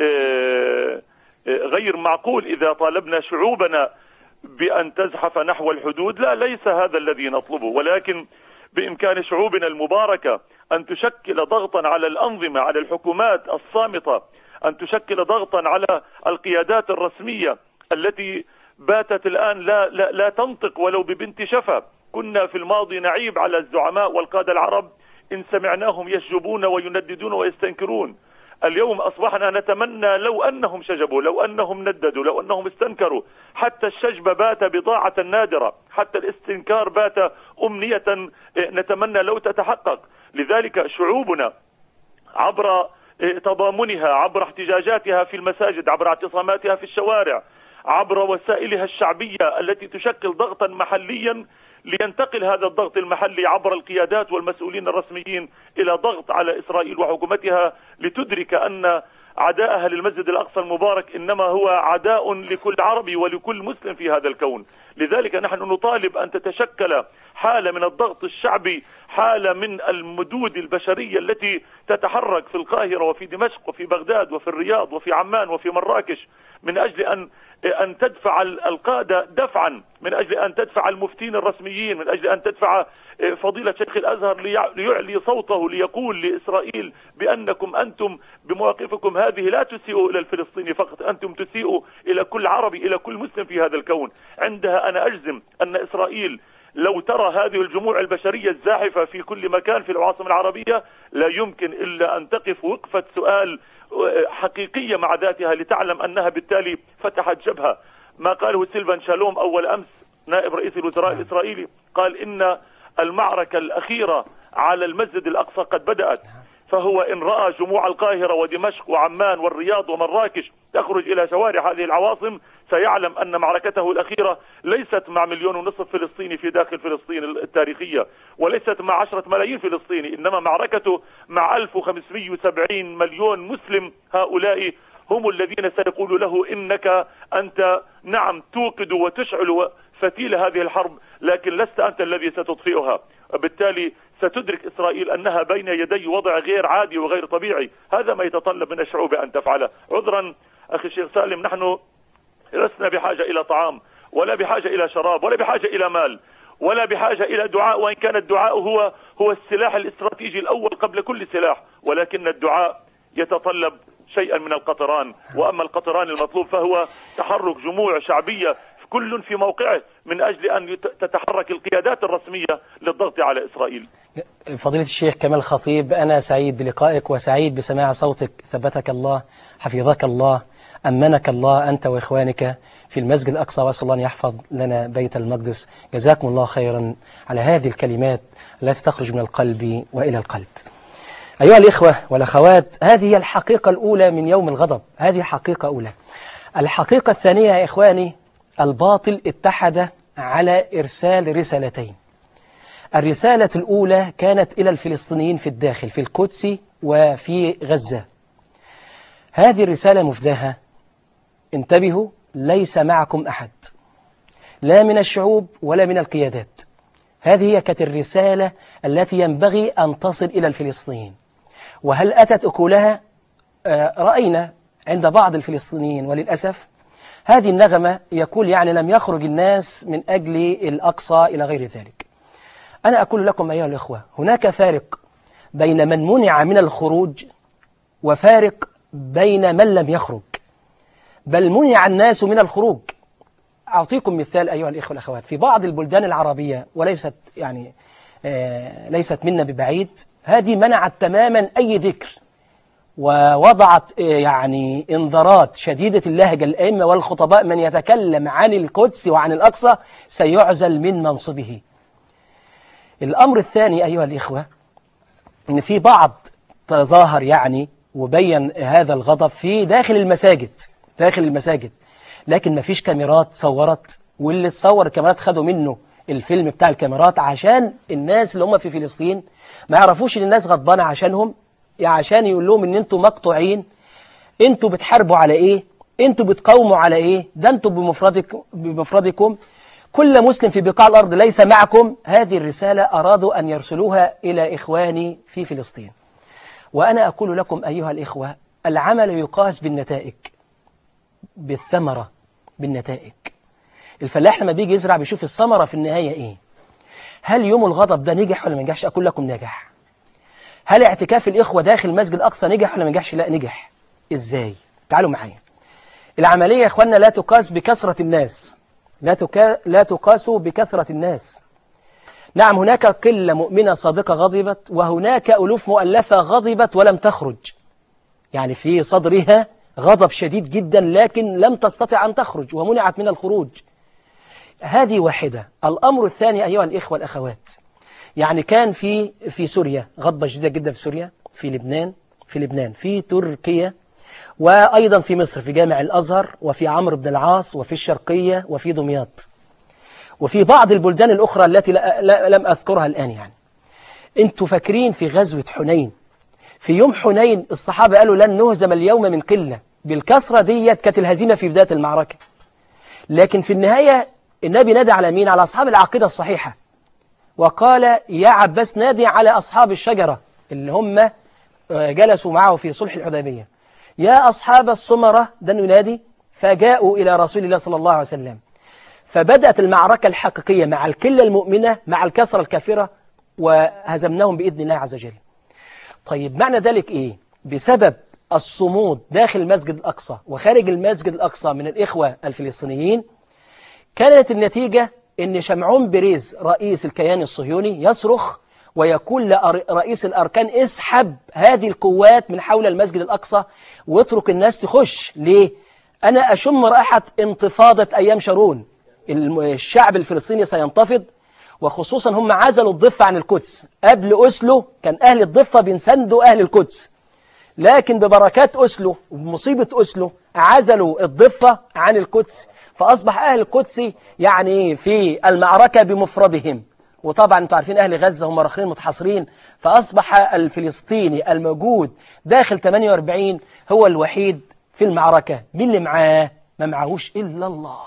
غير معقول إذا طالبنا شعوبنا بأن تزحف نحو الحدود لا ليس هذا الذي نطلبه ولكن بإمكان شعوبنا المباركة أن تشكل ضغطا على الأنظمة على الحكومات الصامتة أن تشكل ضغطا على القيادات الرسمية التي باتت الآن لا, لا, لا تنطق ولو ببنت شفا كنا في الماضي نعيب على الزعماء والقادة العرب إن سمعناهم يشجبون وينددون ويستنكرون اليوم أصبحنا نتمنى لو أنهم شجبوا لو أنهم نددوا لو أنهم استنكروا حتى الشجب بات بضاعة نادرة حتى الاستنكار بات أمنية نتمنى لو تتحقق لذلك شعوبنا عبر تضامنها عبر احتجاجاتها في المساجد عبر اعتصاماتها في الشوارع عبر وسائلها الشعبية التي تشكل ضغطا محليا لينتقل هذا الضغط المحلي عبر القيادات والمسؤولين الرسميين الى ضغط على اسرائيل وحكومتها لتدرك ان عداءها للمسجد الاقصى المبارك انما هو عداء لكل عربي ولكل مسلم في هذا الكون، لذلك نحن نطالب ان تتشكل حاله من الضغط الشعبي، حاله من المدود البشريه التي تتحرك في القاهره وفي دمشق وفي بغداد وفي الرياض وفي عمان وفي مراكش من اجل ان أن تدفع القادة دفعا من أجل أن تدفع المفتين الرسميين من أجل أن تدفع فضيلة شيخ الأزهر ليعلي صوته ليقول لإسرائيل بأنكم أنتم بمواقفكم هذه لا تسيئوا إلى الفلسطيني فقط أنتم تسيئوا إلى كل عربي إلى كل مسلم في هذا الكون عندها أنا أجزم أن إسرائيل لو ترى هذه الجموع البشرية الزاحفة في كل مكان في العواصم العربية لا يمكن إلا أن تقف وقفة سؤال حقيقية مع ذاتها لتعلم أنها بالتالي فتحت جبهة ما قاله سيلفان شالوم أول أمس نائب رئيس الوزراء الإسرائيلي قال إن المعركة الأخيرة على المسجد الأقصى قد بدأت فهو إن رأى جموع القاهرة ودمشق وعمان والرياض ومراكش تخرج إلى شوارع هذه العواصم سيعلم أن معركته الأخيرة ليست مع مليون ونصف فلسطيني في داخل فلسطين التاريخية وليست مع عشرة ملايين فلسطيني إنما معركته مع 1570 مليون مسلم هؤلاء هم الذين سيقول له إنك أنت نعم توقد وتشعل فتيل هذه الحرب لكن لست أنت الذي ستطفئها بالتالي ستدرك إسرائيل أنها بين يدي وضع غير عادي وغير طبيعي هذا ما يتطلب من الشعوب أن تفعله عذرا أخي الشيخ سالم نحن لسنا بحاجة إلى طعام ولا بحاجة إلى شراب ولا بحاجة إلى مال ولا بحاجة إلى دعاء وإن كان الدعاء هو هو السلاح الاستراتيجي الأول قبل كل سلاح ولكن الدعاء يتطلب شيئا من القطران وأما القطران المطلوب فهو تحرك جموع شعبية كل في موقعه من أجل أن تتحرك القيادات الرسمية للضغط على إسرائيل فضيلة الشيخ كمال خطيب أنا سعيد بلقائك وسعيد بسماع صوتك ثبتك الله حفظك الله أمنك الله أنت وإخوانك في المسجد الأقصى وأسأل الله أن يحفظ لنا بيت المقدس جزاكم الله خيرا على هذه الكلمات التي تخرج من القلب وإلى القلب أيها الإخوة والأخوات هذه الحقيقة الأولى من يوم الغضب هذه حقيقة أولى الحقيقة الثانية يا إخواني الباطل اتحد على إرسال رسالتين الرسالة الأولى كانت إلى الفلسطينيين في الداخل في القدس وفي غزة هذه الرسالة مفداها انتبهوا ليس معكم أحد لا من الشعوب ولا من القيادات هذه هي كانت الرسالة التي ينبغي أن تصل إلى الفلسطينيين وهل أتت أكلها آه رأينا عند بعض الفلسطينيين وللأسف هذه النغمة يقول يعني لم يخرج الناس من أجل الأقصى إلى غير ذلك أنا أقول لكم أيها الإخوة هناك فارق بين من منع من الخروج وفارق بين من لم يخرج بل منع الناس من الخروج أعطيكم مثال أيها الإخوة والأخوات في بعض البلدان العربية وليست يعني آه ليست منا ببعيد هذه منعت تماما أي ذكر ووضعت آه يعني انذارات شديدة اللهجة الأئمة والخطباء من يتكلم عن القدس وعن الأقصى سيعزل من منصبه الأمر الثاني أيها الإخوة أن في بعض تظاهر يعني وبين هذا الغضب في داخل المساجد داخل المساجد لكن ما فيش كاميرات صورت واللي تصور الكاميرات خدوا منه الفيلم بتاع الكاميرات عشان الناس اللي هم في فلسطين ما يعرفوش ان الناس غضبانه عشانهم عشان يقول لهم ان انتوا مقطوعين انتوا بتحاربوا على ايه انتوا بتقاوموا على ايه ده انتوا بمفردك بمفردكم كل مسلم في بقاع الارض ليس معكم هذه الرساله ارادوا ان يرسلوها الى اخواني في فلسطين وانا اقول لكم ايها الاخوه العمل يقاس بالنتائج بالثمره بالنتائج الفلاح لما بيجي يزرع بيشوف الثمره في النهايه ايه هل يوم الغضب ده نجح ولا ما نجحش اقول لكم نجح هل اعتكاف الاخوه داخل مسجد الاقصى نجح ولا ما نجحش لا نجح ازاي تعالوا معايا العمليه يا اخواننا لا تقاس بكثره الناس لا تكا... لا تقاس بكثره الناس نعم هناك قله مؤمنه صادقه غضبت وهناك الوف مؤلفه غضبت ولم تخرج يعني في صدرها غضب شديد جدا لكن لم تستطع أن تخرج ومنعت من الخروج هذه واحدة الأمر الثاني أيها الإخوة والأخوات يعني كان في في سوريا غضبة شديدة جدا في سوريا في لبنان في لبنان في تركيا وأيضا في مصر في جامع الأزهر وفي عمرو بن العاص وفي الشرقية وفي دمياط وفي بعض البلدان الأخرى التي لا لا لم أذكرها الآن يعني أنتوا فاكرين في غزوة حنين في يوم حنين الصحابة قالوا لن نهزم اليوم من قلة بالكسرة ديت كانت الهزيمة في بداية المعركة لكن في النهاية النبي نادى على مين على أصحاب العقيدة الصحيحة وقال يا عباس نادي على أصحاب الشجرة اللي هم جلسوا معه في صلح الحديبية يا أصحاب السمرة ده ينادي فجاءوا إلى رسول الله صلى الله عليه وسلم فبدأت المعركة الحقيقية مع الكلة المؤمنة مع الكسرة الكافرة وهزمناهم بإذن الله عز وجل طيب معنى ذلك إيه بسبب الصمود داخل المسجد الأقصى وخارج المسجد الأقصى من الإخوة الفلسطينيين كانت النتيجة أن شمعون بريز رئيس الكيان الصهيوني يصرخ ويقول لرئيس الأركان اسحب هذه القوات من حول المسجد الأقصى واترك الناس تخش ليه؟ أنا أشم رائحة انتفاضة أيام شارون الشعب الفلسطيني سينتفض وخصوصا هم عزلوا الضفة عن القدس قبل أسلو كان أهل الضفة بينسندوا أهل القدس لكن ببركات أسلو وبمصيبة أسلو عزلوا الضفة عن القدس فأصبح أهل القدس يعني في المعركة بمفردهم وطبعا انتوا عارفين أهل غزة هم راخرين متحصرين فأصبح الفلسطيني الموجود داخل 48 هو الوحيد في المعركة مين اللي معاه ما معهوش إلا الله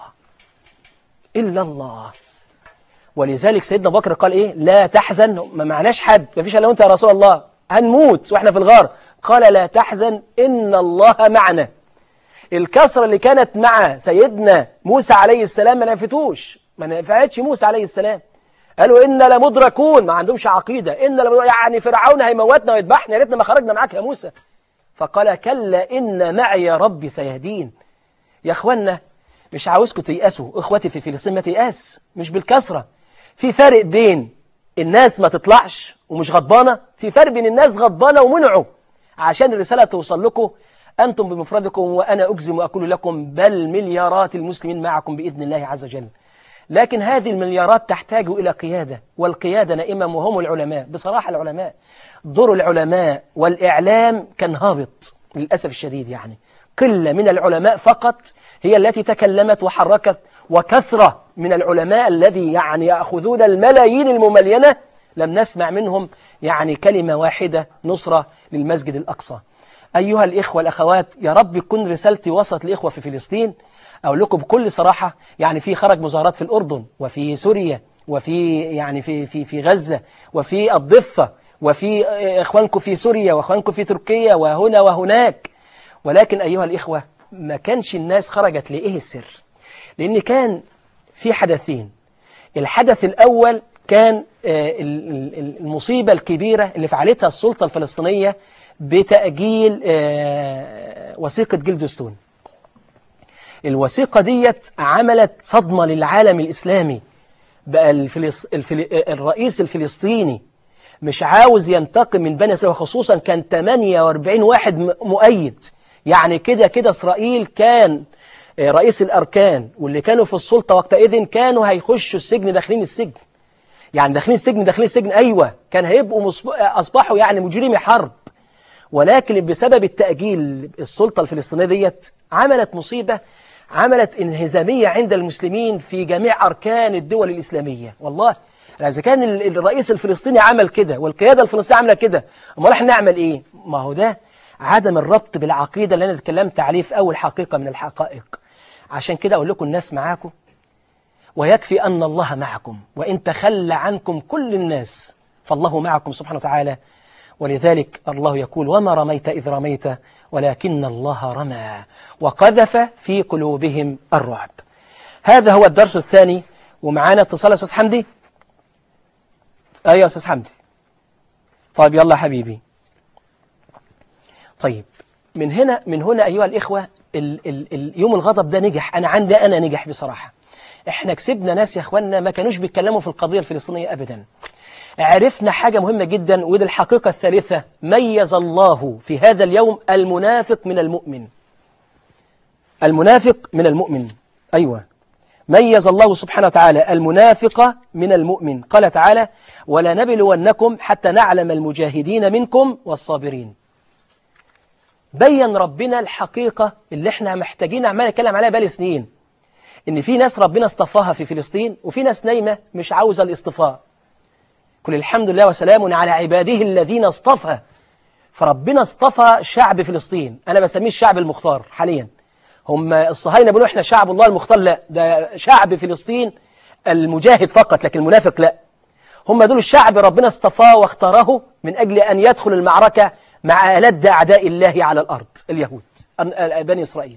إلا الله ولذلك سيدنا بكر قال إيه لا تحزن ما معناش حد ما فيش إلا أنت يا رسول الله هنموت وإحنا في الغار قال لا تحزن إن الله معنا الكسرة اللي كانت مع سيدنا موسى عليه السلام ما نفتوش ما نفعتش موسى عليه السلام قالوا إن لمدركون ما عندهمش عقيدة إن لمدركون يعني فرعون هيموتنا ويذبحنا يا ريتنا ما خرجنا معاك يا موسى فقال كلا إن معي ربي سيهدين يا أخوانا مش عاوزكم تيأسوا إخواتي في فلسطين ما تيأس مش بالكسرة في فرق بين الناس ما تطلعش ومش غضبانة في فرق بين الناس غضبانة ومنعوا عشان الرسالة توصل لكم أنتم بمفردكم وأنا أجزم وأقول لكم بل مليارات المسلمين معكم بإذن الله عز وجل لكن هذه المليارات تحتاج إلى قيادة والقيادة نائما وهم العلماء بصراحة العلماء دور العلماء والإعلام كان هابط للأسف الشديد يعني قلة من العلماء فقط هي التي تكلمت وحركت وكثرة من العلماء الذي يعني يأخذون الملايين المملينة لم نسمع منهم يعني كلمة واحدة نصرة للمسجد الأقصى أيها الإخوة والأخوات يا رب يكون رسالتي وصلت لإخوة في فلسطين أقول لكم بكل صراحة يعني في خرج مظاهرات في الأردن وفي سوريا وفي يعني في في في غزة وفي الضفة وفي إخوانكم في سوريا وإخوانكم في تركيا وهنا وهناك ولكن أيها الإخوة ما كانش الناس خرجت لإيه السر لأن كان في حدثين الحدث الأول كان آه، ال- ال- المصيبة الكبيرة اللي فعلتها السلطة الفلسطينية بتأجيل آه، وثيقة جلدستون الوثيقة ديت عملت صدمة للعالم الإسلامي بقى الفلس... الفل... الرئيس الفلسطيني مش عاوز ينتقم من بني إسرائيل خصوصا كان 48 واحد م- مؤيد يعني كده كده إسرائيل كان آه، رئيس الأركان واللي كانوا في السلطة وقتئذ كانوا هيخشوا السجن داخلين السجن يعني داخلين السجن داخلين السجن أيوة كان هيبقوا مصب... أصبحوا يعني مجرمي حرب ولكن بسبب التأجيل السلطة الفلسطينية ديت عملت مصيبة عملت انهزامية عند المسلمين في جميع أركان الدول الإسلامية والله إذا كان ال- الرئيس الفلسطيني عمل كده والقيادة الفلسطينية عملت كده أمال احنا نعمل إيه؟ ما هو ده عدم الربط بالعقيدة اللي أنا اتكلمت عليه في أول حقيقة من الحقائق عشان كده أقول لكم الناس معاكم ويكفي أن الله معكم وإن تخلى عنكم كل الناس فالله معكم سبحانه وتعالى ولذلك الله يقول وما رميت إذ رميت ولكن الله رمى وقذف في قلوبهم الرعب هذا هو الدرس الثاني ومعانا اتصال يا أستاذ حمدي أيوة يا أستاذ حمدي طيب يلا حبيبي طيب من هنا من هنا أيها الإخوة ال ال ال يوم الغضب ده نجح أنا عندي أنا نجح بصراحة احنا كسبنا ناس يا اخوانا ما كانوش بيتكلموا في القضية الفلسطينية أبدا عرفنا حاجة مهمة جدا ودي الحقيقة الثالثة ميز الله في هذا اليوم المنافق من المؤمن المنافق من المؤمن أيوة ميز الله سبحانه وتعالى المنافق من المؤمن قال تعالى ولا نبلونكم حتى نعلم المجاهدين منكم والصابرين بين ربنا الحقيقة اللي احنا محتاجين عمال نتكلم عليها بقالي سنين ان في ناس ربنا اصطفاها في فلسطين وفي ناس نايمة مش عاوزة الاصطفاء كل الحمد لله وسلام على عباده الذين اصطفى فربنا اصطفى شعب فلسطين أنا بسميه الشعب المختار حاليا هم الصهاينة بيقولوا احنا شعب الله المختار لا ده شعب فلسطين المجاهد فقط لكن المنافق لا هم دول الشعب ربنا اصطفاه واختاره من أجل أن يدخل المعركة مع ألد أعداء الله على الأرض اليهود أن- بني إسرائيل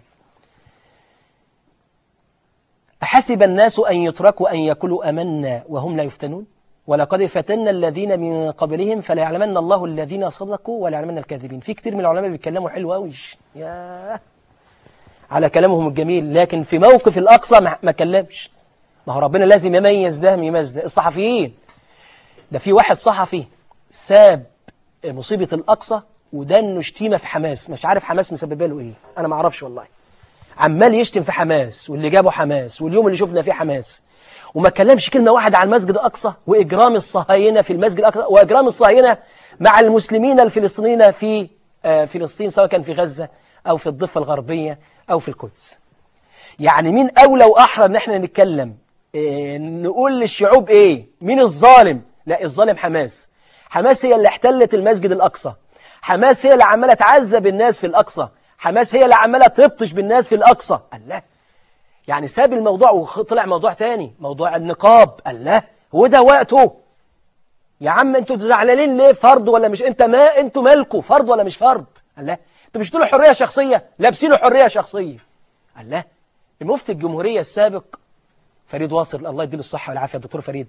أحسب الناس أن يتركوا أن يقولوا أمنا وهم لا يفتنون ولقد فتنا الذين من قبلهم فلا يعلمن الله الذين صدقوا ولا يعلمن الكاذبين في كتير من العلماء بيتكلموا حلو قوي يا على كلامهم الجميل لكن في موقف الأقصى ما ما كلمش ما هو ربنا لازم يميز ده يميز ده الصحفيين ده في واحد صحفي ساب مصيبة الأقصى وده انه شتيمة في حماس مش عارف حماس مسببه له ايه انا ما اعرفش والله عمال يشتم في حماس واللي جابه حماس واليوم اللي شفنا فيه حماس وما كلمش كلمة واحدة على المسجد الأقصى وإجرام الصهاينة في المسجد الأقصى وإجرام الصهاينة مع المسلمين الفلسطينيين في آه، فلسطين سواء كان في غزة أو في الضفة الغربية أو في القدس يعني مين أولى وأحرى إن احنا نتكلم إيه نقول للشعوب إيه مين الظالم لا الظالم حماس حماس هي اللي احتلت المسجد الأقصى حماس هي اللي عمالة تعذب الناس في الأقصى حماس هي اللي عمالة تبطش بالناس في الأقصى الله يعني ساب الموضوع وطلع موضوع تاني موضوع النقاب الله هو ده وقته يا عم انتوا زعلانين ليه فرض ولا مش انت ما انتوا مالكوا فرض ولا مش فرض الله انتوا مش تقولوا حريه شخصيه لابسينه حريه شخصيه الله المفتي الجمهوريه السابق فريد واصل الله يديله الصحه والعافيه الدكتور فريد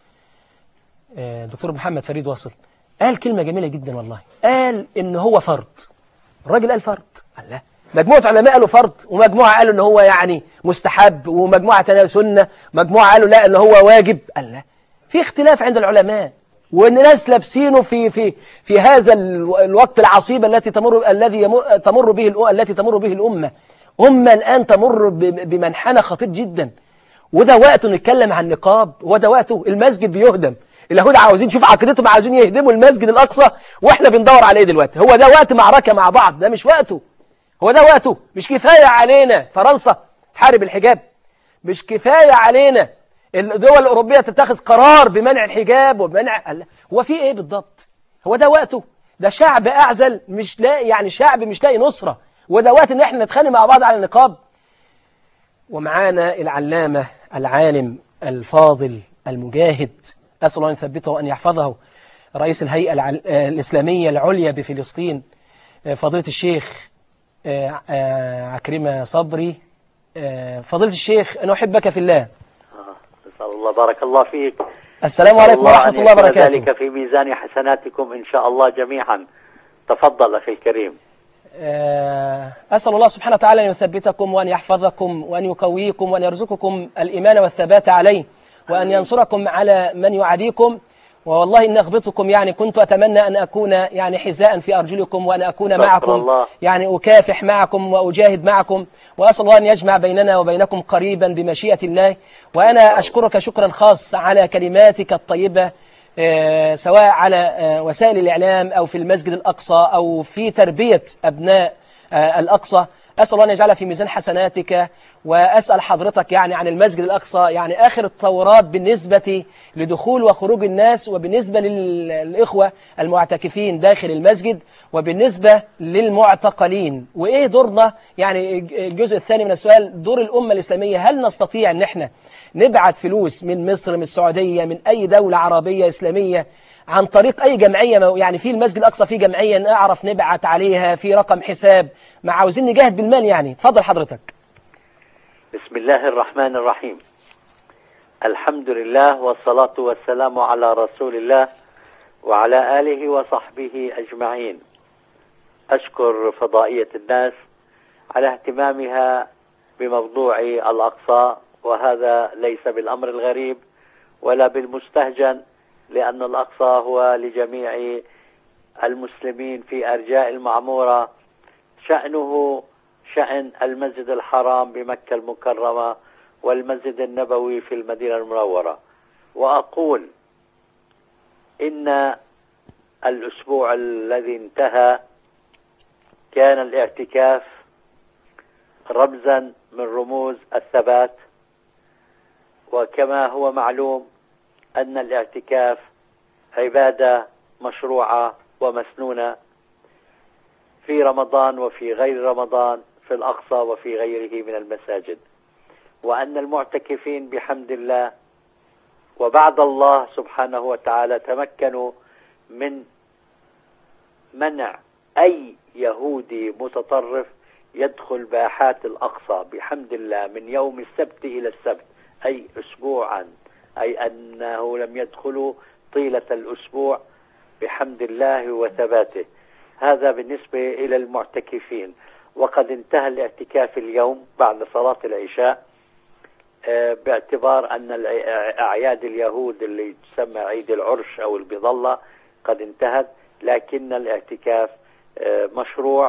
آه، دكتور محمد فريد واصل قال كلمه جميله جدا والله قال ان هو فرض الراجل قال فرض الله مجموعة علماء قالوا فرض ومجموعة قالوا ان هو يعني مستحب ومجموعة تانية سنة مجموعة قالوا لا ان هو واجب الله في اختلاف عند العلماء وان ناس لابسينه في في في هذا ال- الوقت العصيب التي تمر الذي يمر تمر به الأ- التي تمر به الامه امه الان تمر ب- بمنحنى خطير جدا وده وقته نتكلم عن النقاب وده وقته المسجد بيهدم اليهود عاوزين شوف عقيدتهم عاوزين يهدموا المسجد الأقصى واحنا بندور على ايه دلوقتي هو ده وقت معركة مع بعض ده مش وقته هو ده وقته مش كفاية علينا فرنسا تحارب الحجاب مش كفاية علينا الدول الأوروبية تتخذ قرار بمنع الحجاب وبمنع الله. هو في ايه بالضبط هو ده وقته ده شعب أعزل مش لاقي يعني شعب مش لاقي نصرة وده وقت ان احنا نتخانق مع بعض على النقاب ومعانا العلامة العالم الفاضل المجاهد أسأل الله أن يثبته وأن يحفظه رئيس الهيئة العل... آه، الإسلامية العليا بفلسطين آه، فضيلة الشيخ آه، آه، عكرمة صبري آه، فضيلة الشيخ أنا أحبك في الله نسأل الله بارك الله فيك السلام نسأل عليكم ورحمة أن الله يكون وبركاته ذلك في ميزان حسناتكم إن شاء الله جميعا تفضل أخي الكريم آه، أسأل الله سبحانه وتعالى أن يثبتكم وأن يحفظكم وأن يقويكم وأن يرزقكم الإيمان والثبات عليه وأن ينصركم على من يعاديكم والله إن أغبطكم يعني كنت أتمنى أن أكون يعني حذاء في أرجلكم وأن أكون استغفر معكم الله. يعني أكافح معكم وأجاهد معكم وأسأل الله أن يجمع بيننا وبينكم قريبا بمشيئة الله وأنا أشكرك شكرا خاص على كلماتك الطيبة آه، سواء على آه، وسائل الإعلام أو في المسجد الأقصى أو في تربية أبناء آه، الأقصى أسأل الله أن يجعلها في ميزان حسناتك وأسأل حضرتك يعني عن المسجد الأقصى يعني آخر التورات بالنسبة لدخول وخروج الناس وبالنسبة لل- للإخوة المعتكفين داخل المسجد وبالنسبة للمعتقلين وإيه دورنا يعني الجزء الثاني من السؤال دور الأمة الإسلامية هل نستطيع أن احنا نبعت فلوس من مصر من السعودية من أي دولة عربية إسلامية عن طريق أي جمعية مو- يعني في المسجد الأقصى في جمعية نعرف نبعت عليها في رقم حساب ما عاوزين نجاهد بالمال يعني تفضل حضرتك بسم الله الرحمن الرحيم الحمد لله والصلاة والسلام على رسول الله وعلى آله وصحبه أجمعين أشكر فضائية الناس على اهتمامها بموضوع الأقصى وهذا ليس بالأمر الغريب ولا بالمستهجن لأن الأقصى هو لجميع المسلمين في أرجاء المعمورة شأنه شأن المسجد الحرام بمكة المكرمة والمسجد النبوي في المدينة المنورة وأقول إن الأسبوع الذي انتهى كان الاعتكاف رمزا من رموز الثبات وكما هو معلوم أن الاعتكاف عبادة مشروعة ومسنونة في رمضان وفي غير رمضان في الأقصى وفي غيره من المساجد وأن المعتكفين بحمد الله وبعد الله سبحانه وتعالى تمكنوا من منع أي يهودي متطرف يدخل باحات الأقصى بحمد الله من يوم السبت إلى السبت أي أسبوعا أي أنه لم يدخلوا طيلة الأسبوع بحمد الله وثباته هذا بالنسبة إلى المعتكفين وقد انتهى الاعتكاف اليوم بعد صلاة العشاء آه، باعتبار أن الأع- أعياد اليهود اللي تسمى عيد العرش أو البظلة قد انتهت لكن الاعتكاف آه، مشروع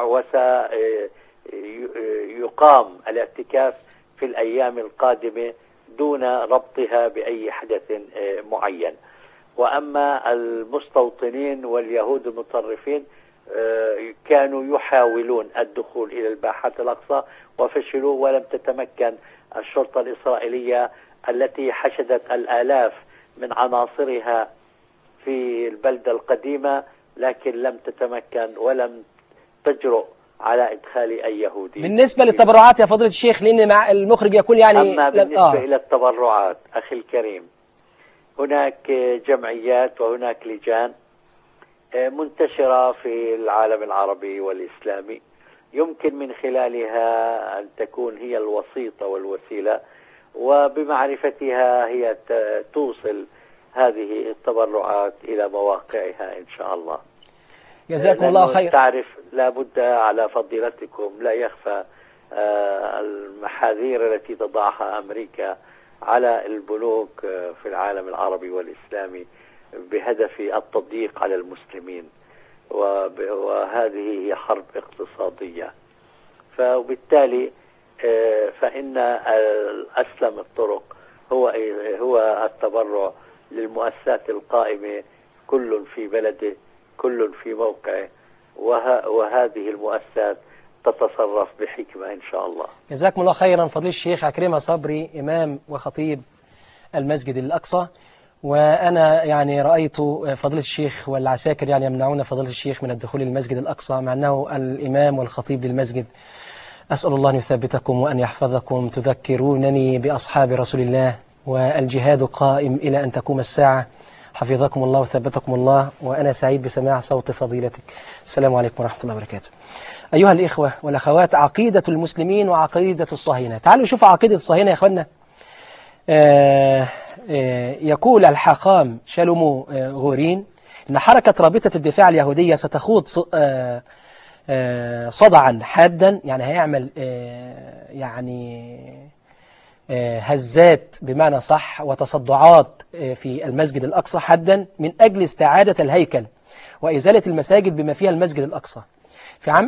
وسيقام الاعتكاف في الأيام القادمة دون ربطها بأي حدث آه، معين وأما المستوطنين واليهود المتطرفين آه، كانوا يحاولون الدخول إلى الباحات الأقصى وفشلوا ولم تتمكن الشرطة الإسرائيلية التي حشدت الآلاف من عناصرها في البلدة القديمة لكن لم تتمكن ولم تجرؤ على إدخال أي يهودي بالنسبة للتبرعات يا فضيلة الشيخ لأن مع المخرج يقول يعني أما لا- بالنسبة آه. إلى التبرعات أخي الكريم هناك جمعيات وهناك لجان منتشرة في العالم العربي والإسلامي يمكن من خلالها أن تكون هي الوسيطة والوسيلة وبمعرفتها هي ت- توصل هذه التبرعات إلى مواقعها إن شاء الله جزاكم الله لأنه خير تعرف لابد على فضيلتكم لا يخفى آه، المحاذير التي تضعها أمريكا على البنوك آه، في العالم العربي والإسلامي بهدف التضييق على المسلمين وب- وهذه هي حرب اقتصادية فبالتالي آه، فإن ال- أسلم الطرق هو هو التبرع للمؤسسات القائمة كل في بلده كل في موقعه وه وهذه المؤسسات تتصرف بحكمة إن شاء الله جزاكم الله خيرا فضيل الشيخ عكرمة صبري إمام وخطيب المسجد الأقصى وأنا يعني رأيت فضيلة الشيخ والعساكر يعني يمنعون فضيلة الشيخ من الدخول للمسجد الأقصى مع أنه الإمام والخطيب للمسجد أسأل الله أن يثبتكم وأن يحفظكم تذكرونني بأصحاب رسول الله والجهاد قائم إلى أن تقوم الساعة حفظكم الله وثبتكم الله وأنا سعيد بسماع صوت فضيلتك السلام عليكم ورحمة الله وبركاته أيها الإخوة والأخوات عقيدة المسلمين وعقيدة الصهاينة تعالوا نشوف عقيدة الصهاينة يا أخوانا آه آه يقول الحاخام شالومو آه غورين إن حركة رابطة الدفاع اليهودية ستخوض ص- آه آه صدعا حادا يعني هيعمل آه يعني آه، هزات بمعنى صح وتصدعات آه، في المسجد الأقصى حدا من أجل استعادة الهيكل وإزالة المساجد بما فيها المسجد الأقصى في عام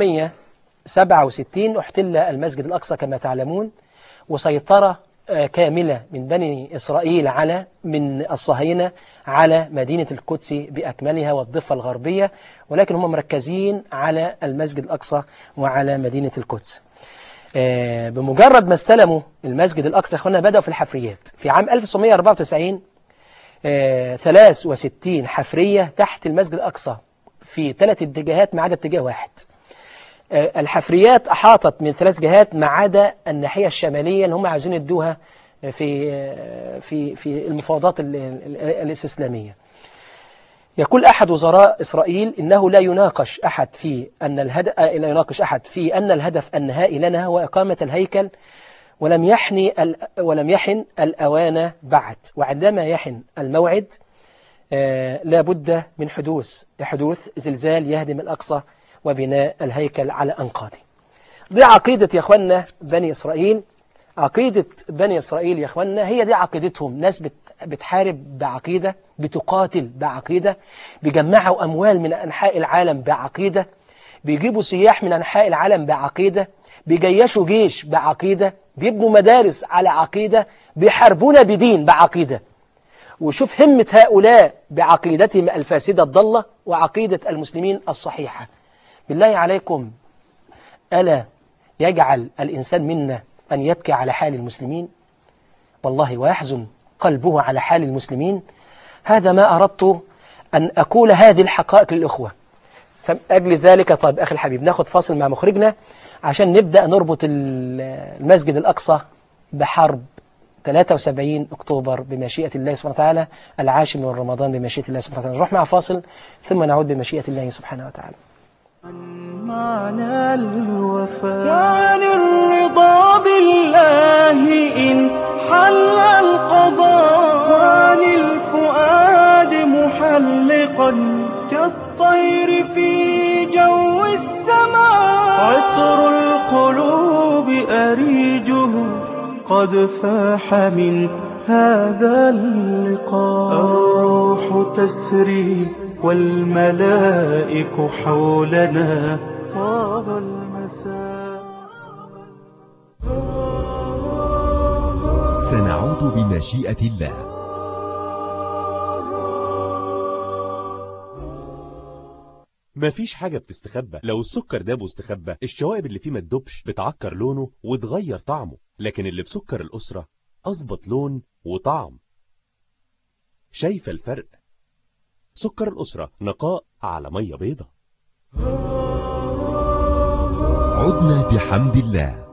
1967 احتل المسجد الأقصى كما تعلمون وسيطرة آه، كاملة من بني إسرائيل على من الصهاينة على مدينة القدس بأكملها والضفة الغربية ولكن هم مركزين على المسجد الأقصى وعلى مدينة القدس آه، بمجرد ما استلموا المسجد الأقصى اخوانا بدأوا في الحفريات في عام 1994 آه، 63 حفرية تحت المسجد الأقصى في ثلاث اتجاهات ما عدا اتجاه واحد آه، الحفريات أحاطت من ثلاث جهات ما عدا الناحية الشمالية اللي هم عايزين يدوها في آه، في في المفاوضات ال- ال- الاستسلامية يقول أحد وزراء إسرائيل إنه لا يناقش أحد في أن الهدف لا يناقش أحد في أن الهدف النهائي لنا هو إقامة الهيكل ولم يحني ال... ولم يحن الأوان بعد وعندما يحن الموعد آه لا بد من حدوث حدوث زلزال يهدم الأقصى وبناء الهيكل على أنقاضه دي عقيدة يا أخوانا بني إسرائيل عقيدة بني إسرائيل يا أخوانا هي دي عقيدتهم ناس بت بتحارب بعقيدة بتقاتل بعقيدة بيجمعوا أموال من أنحاء العالم بعقيدة بيجيبوا سياح من أنحاء العالم بعقيدة بيجيشوا جيش بعقيدة بيبنوا مدارس على عقيدة بيحاربونا بدين بعقيدة وشوف همة هؤلاء بعقيدتهم الفاسدة الضالة وعقيدة المسلمين الصحيحة بالله عليكم ألا يجعل الإنسان منا أن يبكي على حال المسلمين والله ويحزن قلبه على حال المسلمين هذا ما أردت أن أقول هذه الحقائق للإخوة فأجل ذلك طيب أخي الحبيب ناخد فاصل مع مخرجنا عشان نبدأ نربط المسجد الأقصى بحرب 73 أكتوبر بمشيئة الله سبحانه وتعالى العاشر من رمضان بمشيئة الله سبحانه وتعالى نروح مع فاصل ثم نعود بمشيئة الله سبحانه وتعالى معنى الوفاء وعن الرضا بالله إن حل القضاء وعن الفؤاد محلقا كالطير في جو السماء عطر القلوب أريجه قد فاح من هذا اللقاء الروح تسري والملائك حولنا طاب المساء سنعود بمشيئة الله مفيش حاجة بتستخبى لو السكر داب واستخبى الشوائب اللي فيه ما تدوبش بتعكر لونه وتغير طعمه لكن اللي بسكر الأسرة أظبط لون وطعم شايفة الفرق سكر الأسرة نقاء على مية بيضة عدنا بحمد الله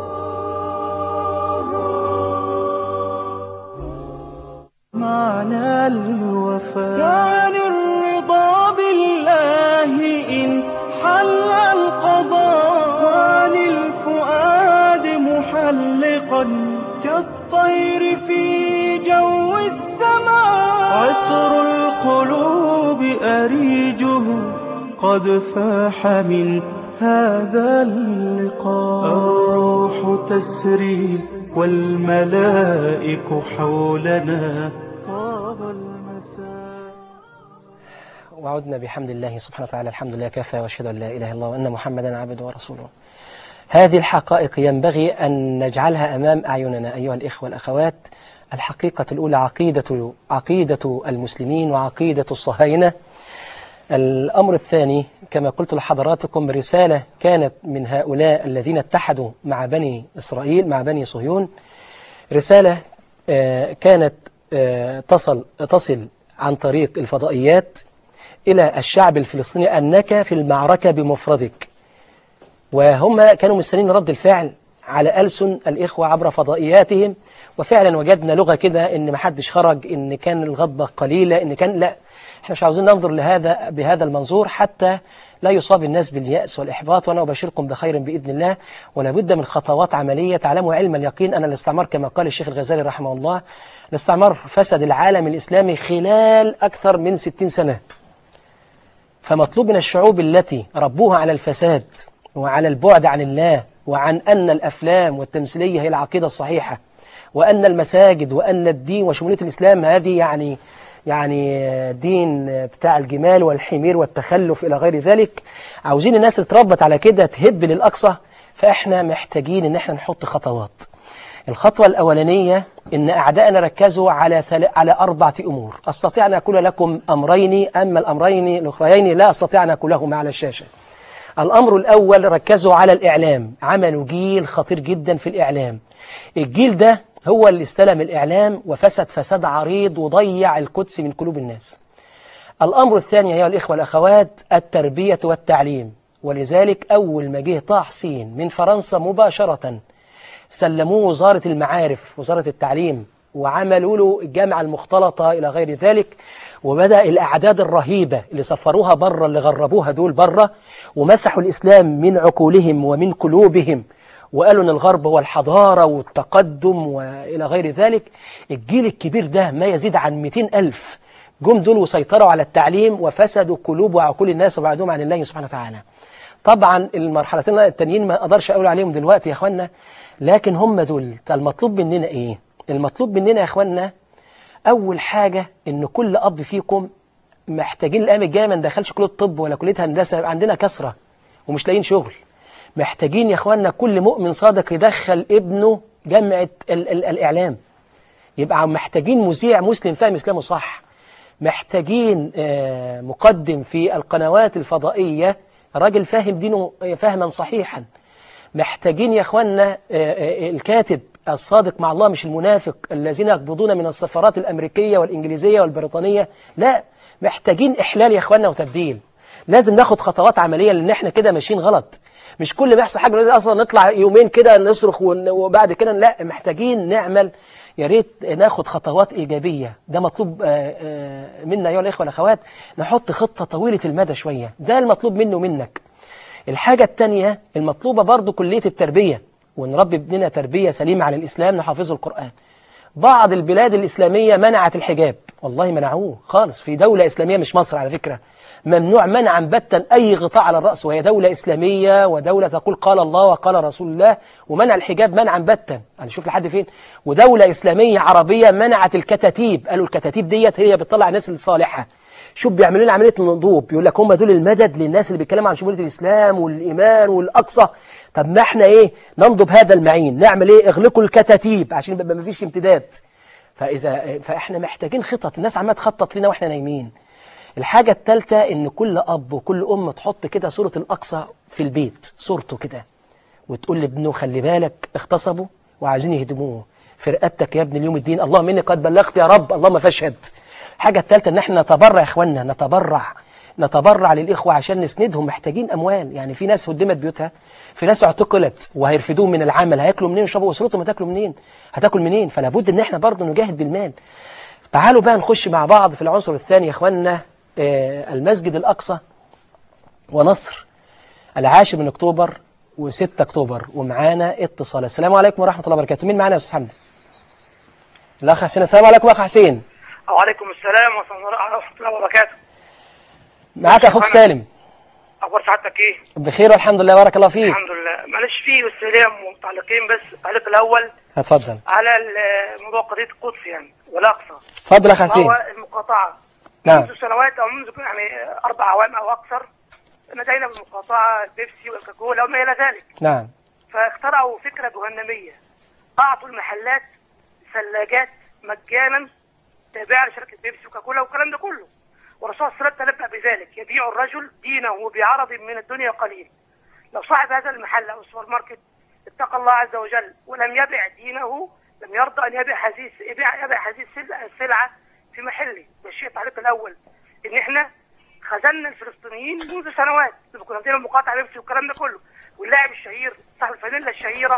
معنى الوفاء وعن الرضا بالله إن حل القضاء وعن الفؤاد محلقا كالطير في جو السماء عطر القلوب أريجه قد فاح من هذا اللقاء الروح تسري والملائك حولنا طاب المساء وعدنا بحمد الله سبحانه وتعالى الحمد لله كفى واشهد ان لا اله الا الله وان محمدا عبده ورسوله هذه الحقائق ينبغي أن نجعلها أمام أعيننا أيها الإخوة والأخوات الحقيقة الأولى عقيدة عقيدة المسلمين وعقيدة الصهاينة الأمر الثاني كما قلت لحضراتكم رسالة كانت من هؤلاء الذين اتحدوا مع بني إسرائيل مع بني صهيون رسالة آه، كانت آه، تصل تصل عن طريق الفضائيات إلى الشعب الفلسطيني أنك في المعركة بمفردك وهم كانوا مستنين رد الفعل على ألسن الإخوة عبر فضائياتهم وفعلا وجدنا لغة كده إن محدش خرج إن كان الغضبة قليلة إن كان لا احنا مش عاوزين ننظر لهذا بهذا المنظور حتى لا يصاب الناس باليأس والإحباط وأنا أبشركم بخير بإذن الله ولا بد من خطوات عملية تعلموا علم اليقين أن الاستعمار كما قال الشيخ الغزالي رحمه الله الاستعمار فسد العالم الإسلامي خلال أكثر من ستين سنة فمطلوب من الشعوب التي ربوها على الفساد وعلى البعد عن الله وعن أن الأفلام والتمثيلية هي العقيدة الصحيحة وأن المساجد وأن الدين وشمولية الإسلام هذه يعني يعني دين بتاع الجمال والحمير والتخلف إلى غير ذلك عاوزين الناس اللي اتربت على كده تهب للأقصى فإحنا محتاجين إن إحنا نحط خطوات الخطوة الأولانية إن أعدائنا ركزوا على ثل... على أربعة أمور أستطيع أن أقول لكم أمرين أما الأمرين الأخريين لا أستطيع أن أقولهما على الشاشة الأمر الأول ركزوا على الإعلام عملوا جيل خطير جدا في الإعلام الجيل ده هو اللي استلم الإعلام وفسد فساد عريض وضيع القدس من قلوب الناس الأمر الثاني أيها الإخوة والأخوات التربية والتعليم ولذلك أول ما جه طه حسين من فرنسا مباشرة سلموه وزارة المعارف وزارة التعليم وعملوا له الجامعة المختلطة إلى غير ذلك وبدأ الأعداد الرهيبة اللي سفروها بره اللي غربوها دول بره ومسحوا الإسلام من عقولهم ومن قلوبهم وقالوا ان الغرب هو الحضارة والتقدم وإلى غير ذلك الجيل الكبير ده ما يزيد عن 200 ألف جم دول وسيطروا على التعليم وفسدوا قلوب وعقول الناس وبعدهم عن الله سبحانه وتعالى طبعا المرحلتين التانيين ما اقدرش اقول عليهم دلوقتي يا اخوانا لكن هم دول المطلوب مننا ايه المطلوب مننا يا اخوانا اول حاجة ان كل اب فيكم محتاجين الايام الجايه ما ندخلش كليه طب ولا كليه هندسه عندنا كسره ومش لاقيين شغل محتاجين يا اخوانا كل مؤمن صادق يدخل ابنه جامعه ال ال الاعلام يبقى محتاجين مذيع مسلم فاهم اسلامه صح محتاجين آه، مقدم في القنوات الفضائيه راجل فاهم دينه فهما صحيحا محتاجين يا اخوانا آه، آه، الكاتب الصادق مع الله مش المنافق الذين يقبضون من السفارات الامريكيه والانجليزيه والبريطانيه لا محتاجين احلال يا اخوانا وتبديل لازم ناخد خطوات عمليه لان احنا كده ماشيين غلط مش كل ما يحصل حاجه لازم اصلا نطلع يومين كده نصرخ ون- وبعد كده لا محتاجين نعمل يا ريت ناخد خطوات ايجابيه ده مطلوب آه، آه، منا ايها الاخوه والاخوات نحط خطه طويله المدى شويه ده المطلوب منه ومنك الحاجة التانية المطلوبة برضو كلية التربية ونربي ابننا تربية سليمة على الإسلام نحافظه القرآن بعض البلاد الإسلامية منعت الحجاب والله منعوه خالص في دولة إسلامية مش مصر على فكرة ممنوع منعا باتا أي غطاء على الرأس وهي دولة إسلامية ودولة تقول قال الله وقال رسول الله ومنع الحجاب منعا باتا هنشوف لحد فين ودولة إسلامية عربية منعت الكتاتيب قالوا الكتاتيب ديت هي بتطلع الناس الصالحة شوف بيعملوا لنا عمليه النضوب يقول لك هم دول المدد للناس اللي بيتكلموا عن شموليه الاسلام والايمان والاقصى طب ما احنا ايه ننضب هذا المعين نعمل ايه اغلقوا الكتاتيب عشان يبقى ما فيش امتداد فاذا فاحنا محتاجين خطط الناس عماله تخطط لنا واحنا نايمين الحاجه الثالثه ان كل اب وكل ام تحط كده صوره الاقصى في البيت صورته كده وتقول لابنه خلي بالك اغتصبوا وعايزين يهدموه في رقبتك يا ابن اليوم الدين اللهم اني قد بلغت يا رب اللهم فاشهد الحاجه الثالثه ان احنا نتبرع يا اخوانا نتبرع نتبرع للاخوه عشان نسندهم محتاجين اموال يعني في ناس هدمت بيوتها في ناس اعتقلت وهيرفدوهم من العمل هياكلوا منين يشربوا اسرتهم هتاكلوا منين هتاكل منين فلا بد ان احنا برضه نجاهد بالمال تعالوا بقى نخش مع بعض في العنصر الثاني يا اخوانا آه، المسجد الاقصى ونصر العاشر من اكتوبر و6 اكتوبر ومعانا اتصال السلام عليكم ورحمه الله وبركاته مين معانا يا استاذ حمدي الاخ حسين السلام عليكم اخ حسين وعليكم السلام ورحمة الله وبركاته معاك اخوك سالم أخبار سعادتك إيه؟ بخير والحمد لله بارك الله فيك الحمد لله معلش في والسلام ومتعلقين بس التعليق الأول اتفضل على ال- موضوع قضية القدس يعني والأقصى اتفضل يا اخ حسين هو المقاطعة نعم. منذ سنوات أو منذ يعني أربع أعوام أو أكثر نتينا بالمقاطعة البيبسي والكاكولا وما إلى ذلك نعم فاخترعوا فكرة جهنمية أعطوا المحلات ثلاجات مجانا تابعة لشركة بيبسي وكاكولا والكلام ده كله والرسول صلى الله عليه وسلم تنبأ بذلك يبيع الرجل دينه بعرض من الدنيا قليل لو صاحب هذا المحل أو السوبر ماركت اتقى الله عز وجل ولم يبع دينه لم يرضى أن يبيع هذه يبيع يبيع هذه السلعة- السلعة في محله ده الشيء التعليق الأول إن إحنا خذلنا الفلسطينيين منذ سنوات لما كنا عندنا مقاطعة بيبسي والكلام ده كله واللاعب الشهير صاحب الفانيلا الشهيرة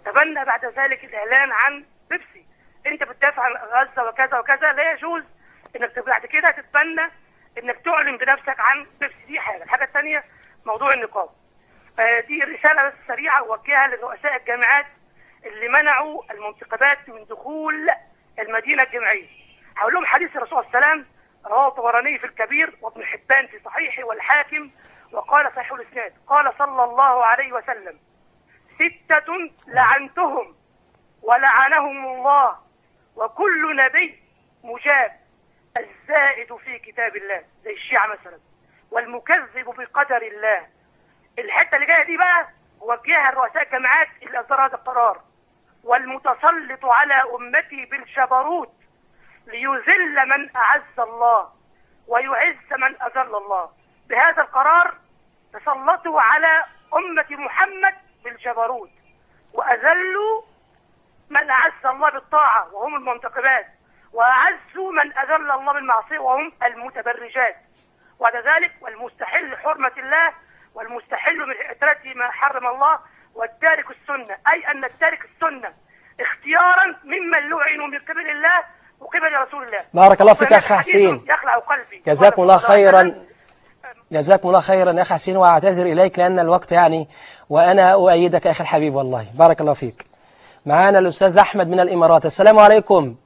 تبنى بعد ذلك الاعلان عن بيبسي انت بتدافع عن غزه وكذا وكذا لا يجوز انك تبقى بعد كده تتبنى انك تعلن بنفسك عن بيبسي دي حاجه الحاجه الثانيه موضوع النقاب آه، دي رساله بس سريعه اوجهها لرؤساء الجامعات اللي منعوا المنتخبات من دخول المدينه الجامعيه هقول لهم حديث الرسول صلى الله عليه وسلم رواه الطبراني في الكبير وابن حبان في صحيحه والحاكم وقال صحيح الاسناد قال صلى الله عليه وسلم ستة لعنتهم ولعنهم الله وكل نبي مجاب الزائد في كتاب الله زي الشيعة مثلا والمكذب بقدر الله الحتة اللي جاية دي بقى وجهها رؤساء الجامعات اللي أصدر هذا القرار والمتسلط على أمتي بالجبروت ليذل من أعز الله ويعز من أذل الله بهذا القرار تسلطوا على أمة محمد بالجبروت وأذلوا من أعز الله بالطاعة وهم المنتقبات وأعزوا من أذل الله بالمعصية وهم المتبرجات وبعد ذلك والمستحل حرمة الله والمستحل من اعتراته ما حرم الله والتارك السنة أي أن التارك السنة اختيارا ممن لعنوا من قبل الله وقبل رسول الله بارك الله فيك يا أخ حديث حسين. يخلع قلبي جزاكم الله قال صلى عليه خيرا وسلم، جزاكم الله خيرا يا أخي حسين وأعتذر إليك لأن الوقت يعني وأنا أؤيدك أخي الحبيب والله بارك الله فيك معانا الأستاذ أحمد من الإمارات السلام عليكم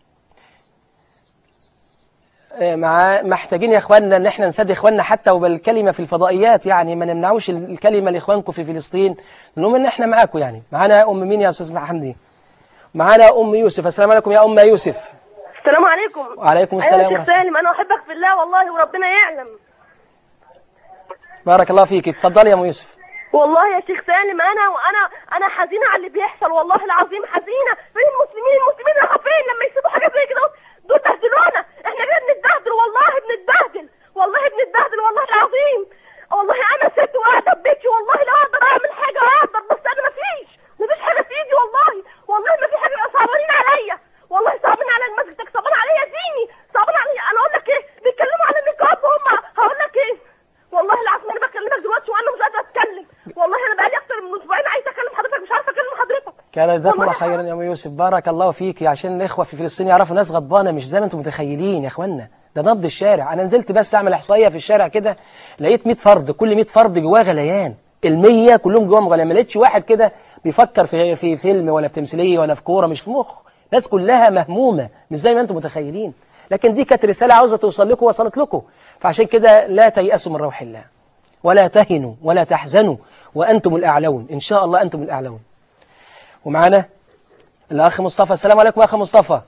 آه، مع محتاجين يا اخواننا ان احنا نسد اخواننا حتى وبالكلمه في الفضائيات يعني ما نمنعوش الكلمه لاخوانكم في فلسطين نقول ان احنا معاكم يعني معانا ام مين يا استاذ حمدي معانا ام يوسف السلام عليكم يا ام يوسف السلام عليكم وعليكم السلام أيوة يا ورحمة شيخ سالم أنا أحبك في الله والله وربنا يعلم بارك الله فيك اتفضلي يا ام يوسف والله يا شيخ سالم أنا وأنا أنا حزينة على اللي بيحصل والله العظيم حزينة فين المسلمين المسلمين راحوا فين لما يسيبوا حاجة زي كده دول بهدلونا إحنا كده بنتبهدل والله بنتبهدل والله بنتبهدل والله العظيم والله أنا ست وقاعدة في بيتي والله لو أقدر أعمل حاجة أقدر بس أنا مفيش مفيش حاجة في إيدي والله والله ما في حاجة صعبانين عليا والله صعبانين على المسجد صعبان عليا ديني صعبان عليا أنا أقول لك إيه بيتكلموا على النقاب وهم هقول لك إيه والله العظيم انا بكلمك دلوقتي وانا مش قادره اتكلم والله انا بقالي اكتر من اسبوعين عايزه اكلم حضرتك مش عارفه اكلم حضرتك كان جزاكم الله والله خيرا يا ام يوسف بارك الله فيك عشان الاخوه في فلسطين يعرفوا ناس غضبانه مش زي ما انتم متخيلين يا اخوانا ده نبض الشارع انا نزلت بس اعمل احصائيه في الشارع كده لقيت 100 فرد كل 100 فرد جواه غليان ال100 كلهم جواهم غليان ما لقيتش واحد كده بيفكر في في فيلم ولا في تمثيليه ولا في كوره مش في مخ الناس كلها مهمومه مش زي ما انتم متخيلين لكن دي كانت رساله عاوزه توصل لكم وصلت لكم فعشان كده لا تيأسوا من روح الله ولا تهنوا ولا تحزنوا وأنتم الأعلون إن شاء الله أنتم الأعلون ومعنا الأخ مصطفى السلام عليكم أخ مصطفى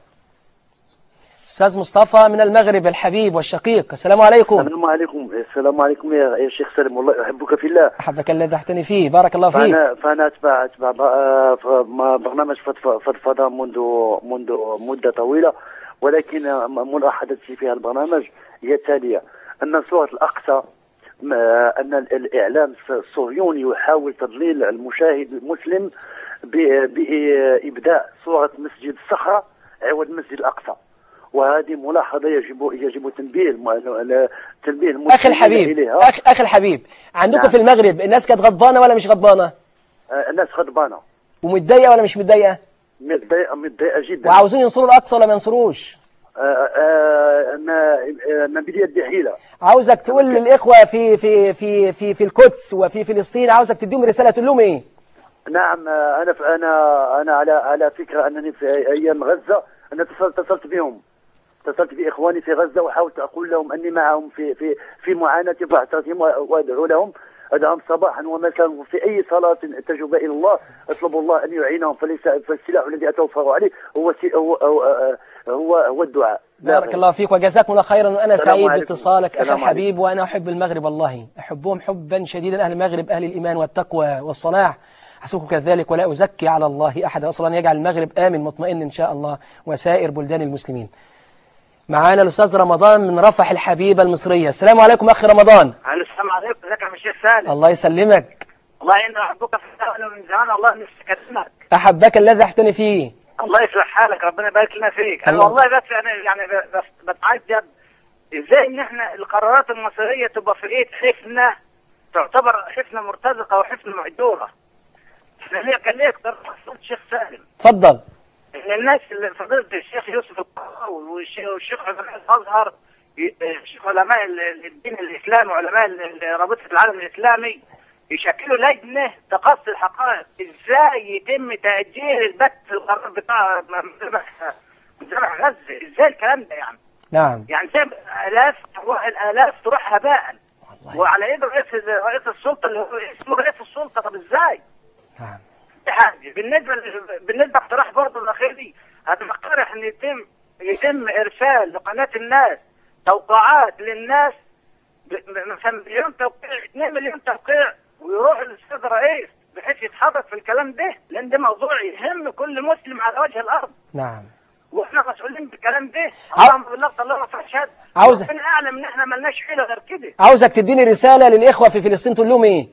أستاذ مصطفى من المغرب الحبيب والشقيق السلام عليكم السلام عليكم السلام عليكم يا يا شيخ سالم والله احبك في الله أحبك الذي أحتني فيه بارك الله فيك فانا فانا اتبع اتبع ب- آه، ف- ما- برنامج فضف- فضفضه منذ منذ مده طويله ولكن آه، م- ملاحظتي في هذا البرنامج هي التاليه ان سوره الاقصى م- آه، ان ال- الاعلام الص- الصهيوني يحاول تضليل المشاهد المسلم ب- بابداء صوره مسجد الصخره عوض مسجد الاقصى وهذه ملاحظه يجب يجب تنبيه الم- ال- تنبيه المسلمين أخي الحبيب اليها أخ أخي الحبيب عندكم نعم. في المغرب الناس كانت غضبانة ولا مش غضبانة آه، الناس غضبانه ومتضايقة ولا مش متضايقة متضايقه متضايقه جدا وعاوزين ينصروا الأقصى ولا ما ينصروش آه، آه، ما آه، ما بيدي حيله عاوزك تقول للإخوة في في في في في القدس وفي فلسطين عاوزك تديهم رسالة تقول لهم إيه نعم آه، انا ف- انا انا على على فكره انني في ايام غزه انا اتصلت اتصلت بهم اتصلت باخواني في غزه وحاولت اقول لهم اني معهم في في في معاناتهم واعتراضهم وادعو لهم ادعوهم صباحا ومساء في اي صلاه تجب الى الله اطلب الله ان يعينهم فليس فالسلاح الذي اتوفر عليه هو سي- هو هو, هو, هو الدعاء لا بارك غير. الله فيك وجزاكم الله خيرا وأنا السلام سعيد عليكم. باتصالك أخي السلام الحبيب وأنا أحب المغرب والله أحبهم حبا شديدا أهل المغرب أهل الإيمان والتقوى والصلاح أحسبكم كذلك ولا أزكي على الله أحد أصلا أن يجعل المغرب آمن مطمئن إن شاء الله وسائر بلدان المسلمين معانا الأستاذ رمضان من رفح الحبيبة المصرية السلام عليكم أخي رمضان السلام عليكم ازيك يا عم الشيخ سالم الله يسلمك والله اني احبك في الله انا من زمان والله نفسي اكلمك أحبك الذي أحتني فيه الله يصلح حالك ربنا يبارك لنا فيك انا الله. والله بس انا يعني ب- بس بتعجب ازاي ان احنا القرارات المصيريه تبقى في ايد حفنه تعتبر حفنه مرتزقه وحفنه مهجوره احنا ليه كان ليه يقدر الشيخ سالم اتفضل ان الناس اللي فضيله الشيخ يوسف القرضاوي والشيخ والشيخ علماء الازهر ي- الشيخ علماء ال- ال- الدين الاسلامي وعلماء ال- ال- رابطه العالم الاسلامي يشكلوا لجنه تقصي الحقائق ازاي يتم تاجيل البث القرار بتاع ذبح ذبح غزه ازاي الكلام ده يعني نعم يعني زي الاف تروح الالاف تروح هباء وعلى ايد رئيس رئيس السلطه اللي هو اسمه رئيس السلطه طب ازاي؟ نعم دي حاجه بالنسبه ل- بالنسبه اقتراح برضه الاخير دي هتقترح ان يتم يتم ارسال لقناه الناس توقيعات للناس ب- ب- مثلا مليون توقيع 2 مليون توقيع ويروح للاستاذ الرئيس بحيث يتحرك في الكلام ده لان ده موضوع يهم كل مسلم على وجه الارض نعم واحنا مسؤولين بالكلام ده اللهم بالله الله ما فيهاش هد عاوز- ربنا اعلم ان احنا ملناش حيله غير كده عاوزك تديني رسالة للإخوة في فلسطين تقول لهم إيه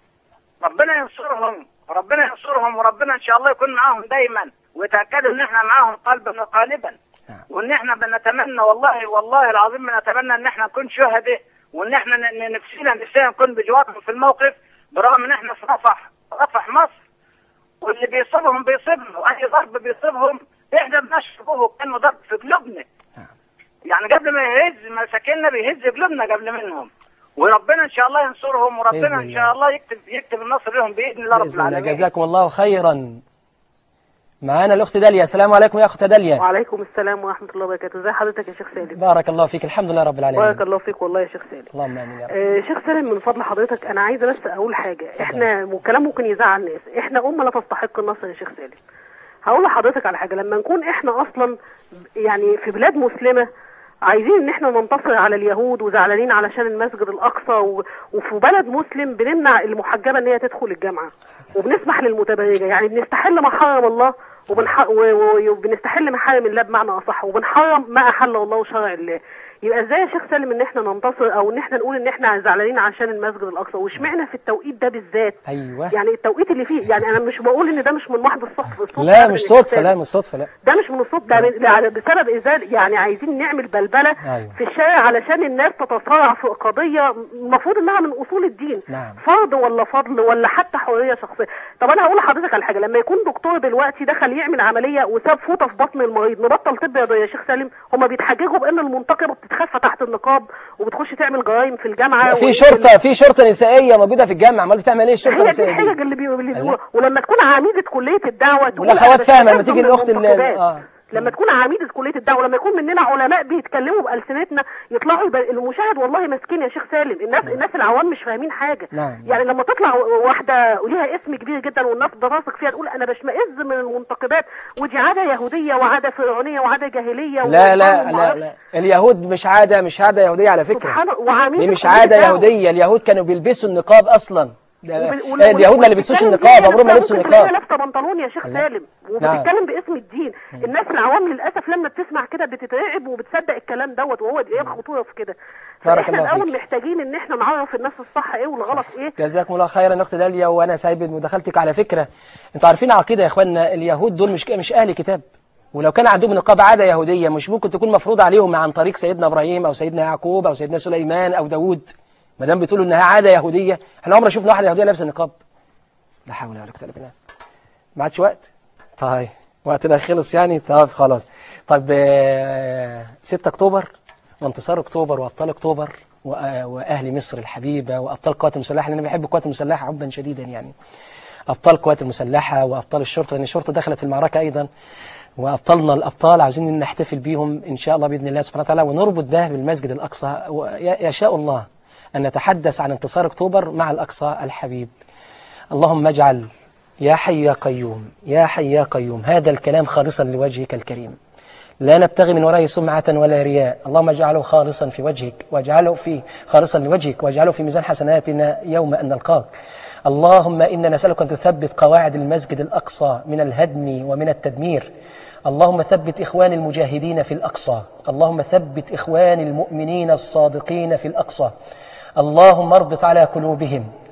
ربنا ينصرهم ربنا ينصرهم وربنا ان شاء الله يكون معاهم دايما ويتاكدوا ان احنا معاهم قلبا وقالبا وان احنا بنتمنى والله والله العظيم بنتمنى ان احنا نكون شهداء وان احنا ن- ن- نفسنا نفسنا نكون بجوارهم في الموقف برغم ان احنا في رفح رفح مصر واللي بيصيبهم بيصيبنا واي ضرب بيصيبهم احنا بنشربه كانه ضرب في قلوبنا يعني قبل ما يهز مساكننا بيهز قلوبنا قبل منهم وربنا ان شاء الله ينصرهم بإذن وربنا ان الله. شاء الله يكتب يكتب النصر لهم باذن الله رب بإذن الله العالمين جزاكم الله خيرا معانا الأخت داليا السلام عليكم يا أخت داليا وعليكم السلام ورحمة الله وبركاته ازي حضرتك يا شيخ سالم بارك الله فيك الحمد لله رب العالمين بارك الله فيك والله يا شيخ سالم اللهم آمين يا رب آه شيخ سالم من فضل حضرتك انا عايزه بس اقول حاجه احنا وكلام ممكن يزعل الناس احنا امه لا تستحق النصر يا شيخ سالم هقول لحضرتك على حاجه لما نكون احنا اصلا يعني في بلاد مسلمه عايزين ان احنا ننتصر على اليهود وزعلانين علشان المسجد الاقصى و... وفي بلد مسلم بنمنع المحجبه ان هي تدخل الجامعه وبنسمح للمتبرجه يعني بنستحل ما حرم الله وبنح... و... و... وبنستحل محارم الله بمعنى اصح وبنحرم ما احل الله وشرع الله يبقى ازاي يا شيخ سالم ان احنا ننتصر او ان احنا نقول ان احنا زعلانين عشان المسجد الاقصى واشمعنى في التوقيت ده بالذات أيوه يعني التوقيت اللي فيه يعني انا مش بقول ان ده مش من محض الصدفه الصدفة لا أبداً مش يا شيخ صدفة سالم. لا مش صدفة لا ده مش من الصوت ده من- يعني بسبب ازاله يعني عايزين نعمل بلبله أيوه. في الشارع علشان الناس تتصارع في قضيه المفروض انها من اصول الدين نعم. فرض ولا فضل ولا حتى حريه شخصيه طب انا هقول لحضرتك على حاجه لما يكون دكتور دلوقتي دخل يعمل عمليه وساب فوطه في بطن المريض نبطل طب يا يا شيخ سالم هما بيتحججوا بان المنتقبه بتتخفى تحت النقاب وبتخش تعمل جرائم في الجامعه في وال- شرطة في شرطة نسائية موجودة في الجامعة امال بتعمل ايه الشرطة هي دي النسائية الحجج دي اللي بي... اللي الله. بيقولوا ولما تكون عميدة كلية الدعوة تقول والأخوات أنا فاهمة لما بشتغل تيجي ضمن الأخت اللي المنتقبات. آه لما تكون عميدة كلية الدعوة لما يكون مننا علماء بيتكلموا بألسنتنا يطلعوا يبقى المشاهد والله مسكين يا شيخ سالم الناس الناس العوام مش فاهمين حاجة نعم. يعني لما تطلع واحدة وليها اسم كبير جدا والناس بتثق فيها تقول أنا بشمئز من المنتقبات ودي عادة يهودية وعادة فرعونية وعادة جاهلية لا لا وما لا أعرفش. لا اليهود مش عادة مش عادة يهودية على فكرة سبحان الله وعميدة دي مش كلية عادة الدعوة. يهودية اليهود كانوا بيلبسوا النقاب أصلا ده- وب- ول- آه، اليهود ما وال- لبسوش وبتتكلم النقاب فيها عمرهم ما لابسة- لبسوا ممكن تلاقيها النقاب لابسه بنطلون يا شيخ لا. سالم نعم. وبتتكلم باسم الدين الناس العوام للاسف لما بتسمع كده بتترعب وبتصدق الكلام دوت وهو ايه الخطوره في كده بارك فاحنا الله الاول فيك. محتاجين ان احنا نعرف الناس الصح ايه والغلط ايه جزاكم الله خيرا اخت داليا وانا سعيد بمداخلتك على فكره انتوا عارفين عقيده يا اخواننا اليهود دول مش مش اهل كتاب ولو كان عندهم نقاب عاده يهوديه مش ممكن تكون مفروض عليهم عن طريق سيدنا ابراهيم او سيدنا يعقوب او سيدنا سليمان او داوود ما دام بتقولوا انها عاده يهوديه احنا عمرنا شفنا واحده يهوديه لابسه نقاب لا حول ولا قوه الا بالله ما عادش وقت طيب وقتنا خلص يعني طب خلاص طب آه، 6 اكتوبر وانتصار اكتوبر وابطال اكتوبر وأ- واهل مصر الحبيبه وابطال القوات المسلحه لان انا بحب القوات المسلحه حبا شديدا يعني ابطال القوات المسلحه وابطال الشرطه لان الشرطه دخلت في المعركه ايضا وابطالنا الابطال عاوزين نحتفل بيهم ان شاء الله باذن الله سبحانه وتعالى ونربط ده بالمسجد الاقصى ويشاء الله ان نتحدث عن انتصار اكتوبر مع الاقصى الحبيب اللهم اجعل يا حي يا قيوم يا حي يا قيوم هذا الكلام خالصا لوجهك الكريم لا نبتغي من ورائه سمعة ولا رياء اللهم اجعله خالصا في وجهك واجعله في خالصا لوجهك واجعله في ميزان حسناتنا يوم أن نلقاك اللهم إنا نسألك أن تثبت قواعد المسجد الأقصى من الهدم ومن التدمير اللهم ثبت إخوان المجاهدين في الأقصى اللهم ثبت إخوان المؤمنين الصادقين في الأقصى اللهم اربط على قلوبهم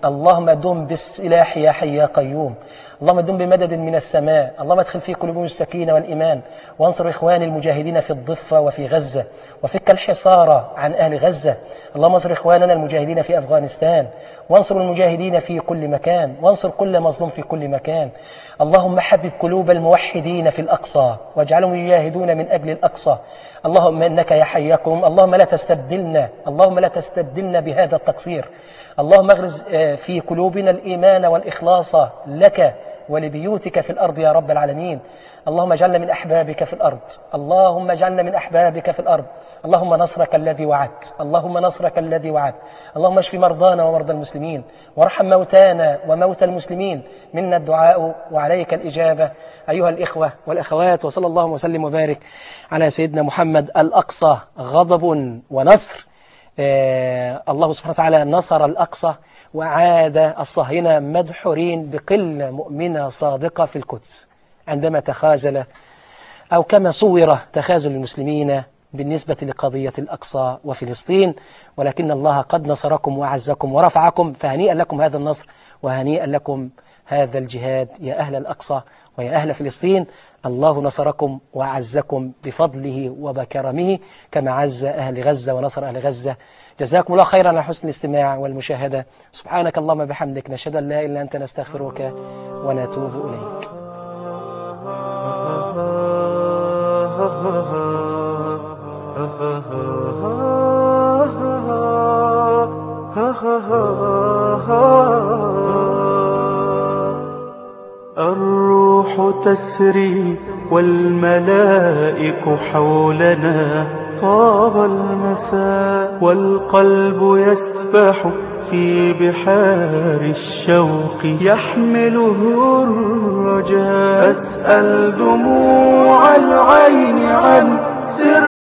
اللهم دم بالسلاح يا حي يا قيوم اللهم دم بمدد من السماء اللهم ادخل في قلوبهم السكينة والإيمان وانصر إخواني المجاهدين في الضفة وفي غزة وفك الحصار عن أهل غزة اللهم انصر إخواننا المجاهدين في أفغانستان وانصر المجاهدين في كل مكان وانصر كل مظلوم في كل مكان اللهم حبب قلوب الموحدين في الأقصى واجعلهم يجاهدون من أجل الأقصى اللهم إنك يا حيكم اللهم لا تستبدلنا اللهم لا تستبدلنا بهذا التقصير اللهم اغرز آه، في قلوبنا الإيمان والإخلاص لك ولبيوتك في الأرض يا رب العالمين اللهم اجعلنا من أحبابك في الأرض اللهم اجعلنا من أحبابك في الأرض اللهم نصرك الذي وعدت اللهم نصرك الذي وعدت اللهم اشف مرضانا ومرضى المسلمين وارحم موتانا وموتى المسلمين منا الدعاء وعليك الإجابة أيها الإخوة والأخوات وصلى الله وسلم وبارك على سيدنا محمد الأقصى غضب ونصر آه الله سبحانه وتعالى نصر الأقصى وعاد الصهاينة مدحورين بقلة مؤمنة صادقة في القدس عندما تخاذل أو كما صور تخاذل المسلمين بالنسبة لقضية الأقصى وفلسطين ولكن الله قد نصركم وعزكم ورفعكم فهنيئا لكم هذا النصر وهنيئا لكم هذا الجهاد يا أهل الأقصى ويا أهل فلسطين الله نصركم وعزكم بفضله وبكرمه كما عز أهل غزة ونصر أهل غزة جزاكم الله خيرا على حسن الاستماع والمشاهدة سبحانك اللهم بحمدك نشهد أن لا إله إلا أنت نستغفرك ونتوب إليك الروح تسري والملائك حولنا طاب المساء والقلب يسبح في بحار الشوق يحمله الرجاء أسأل دموع العين عن سر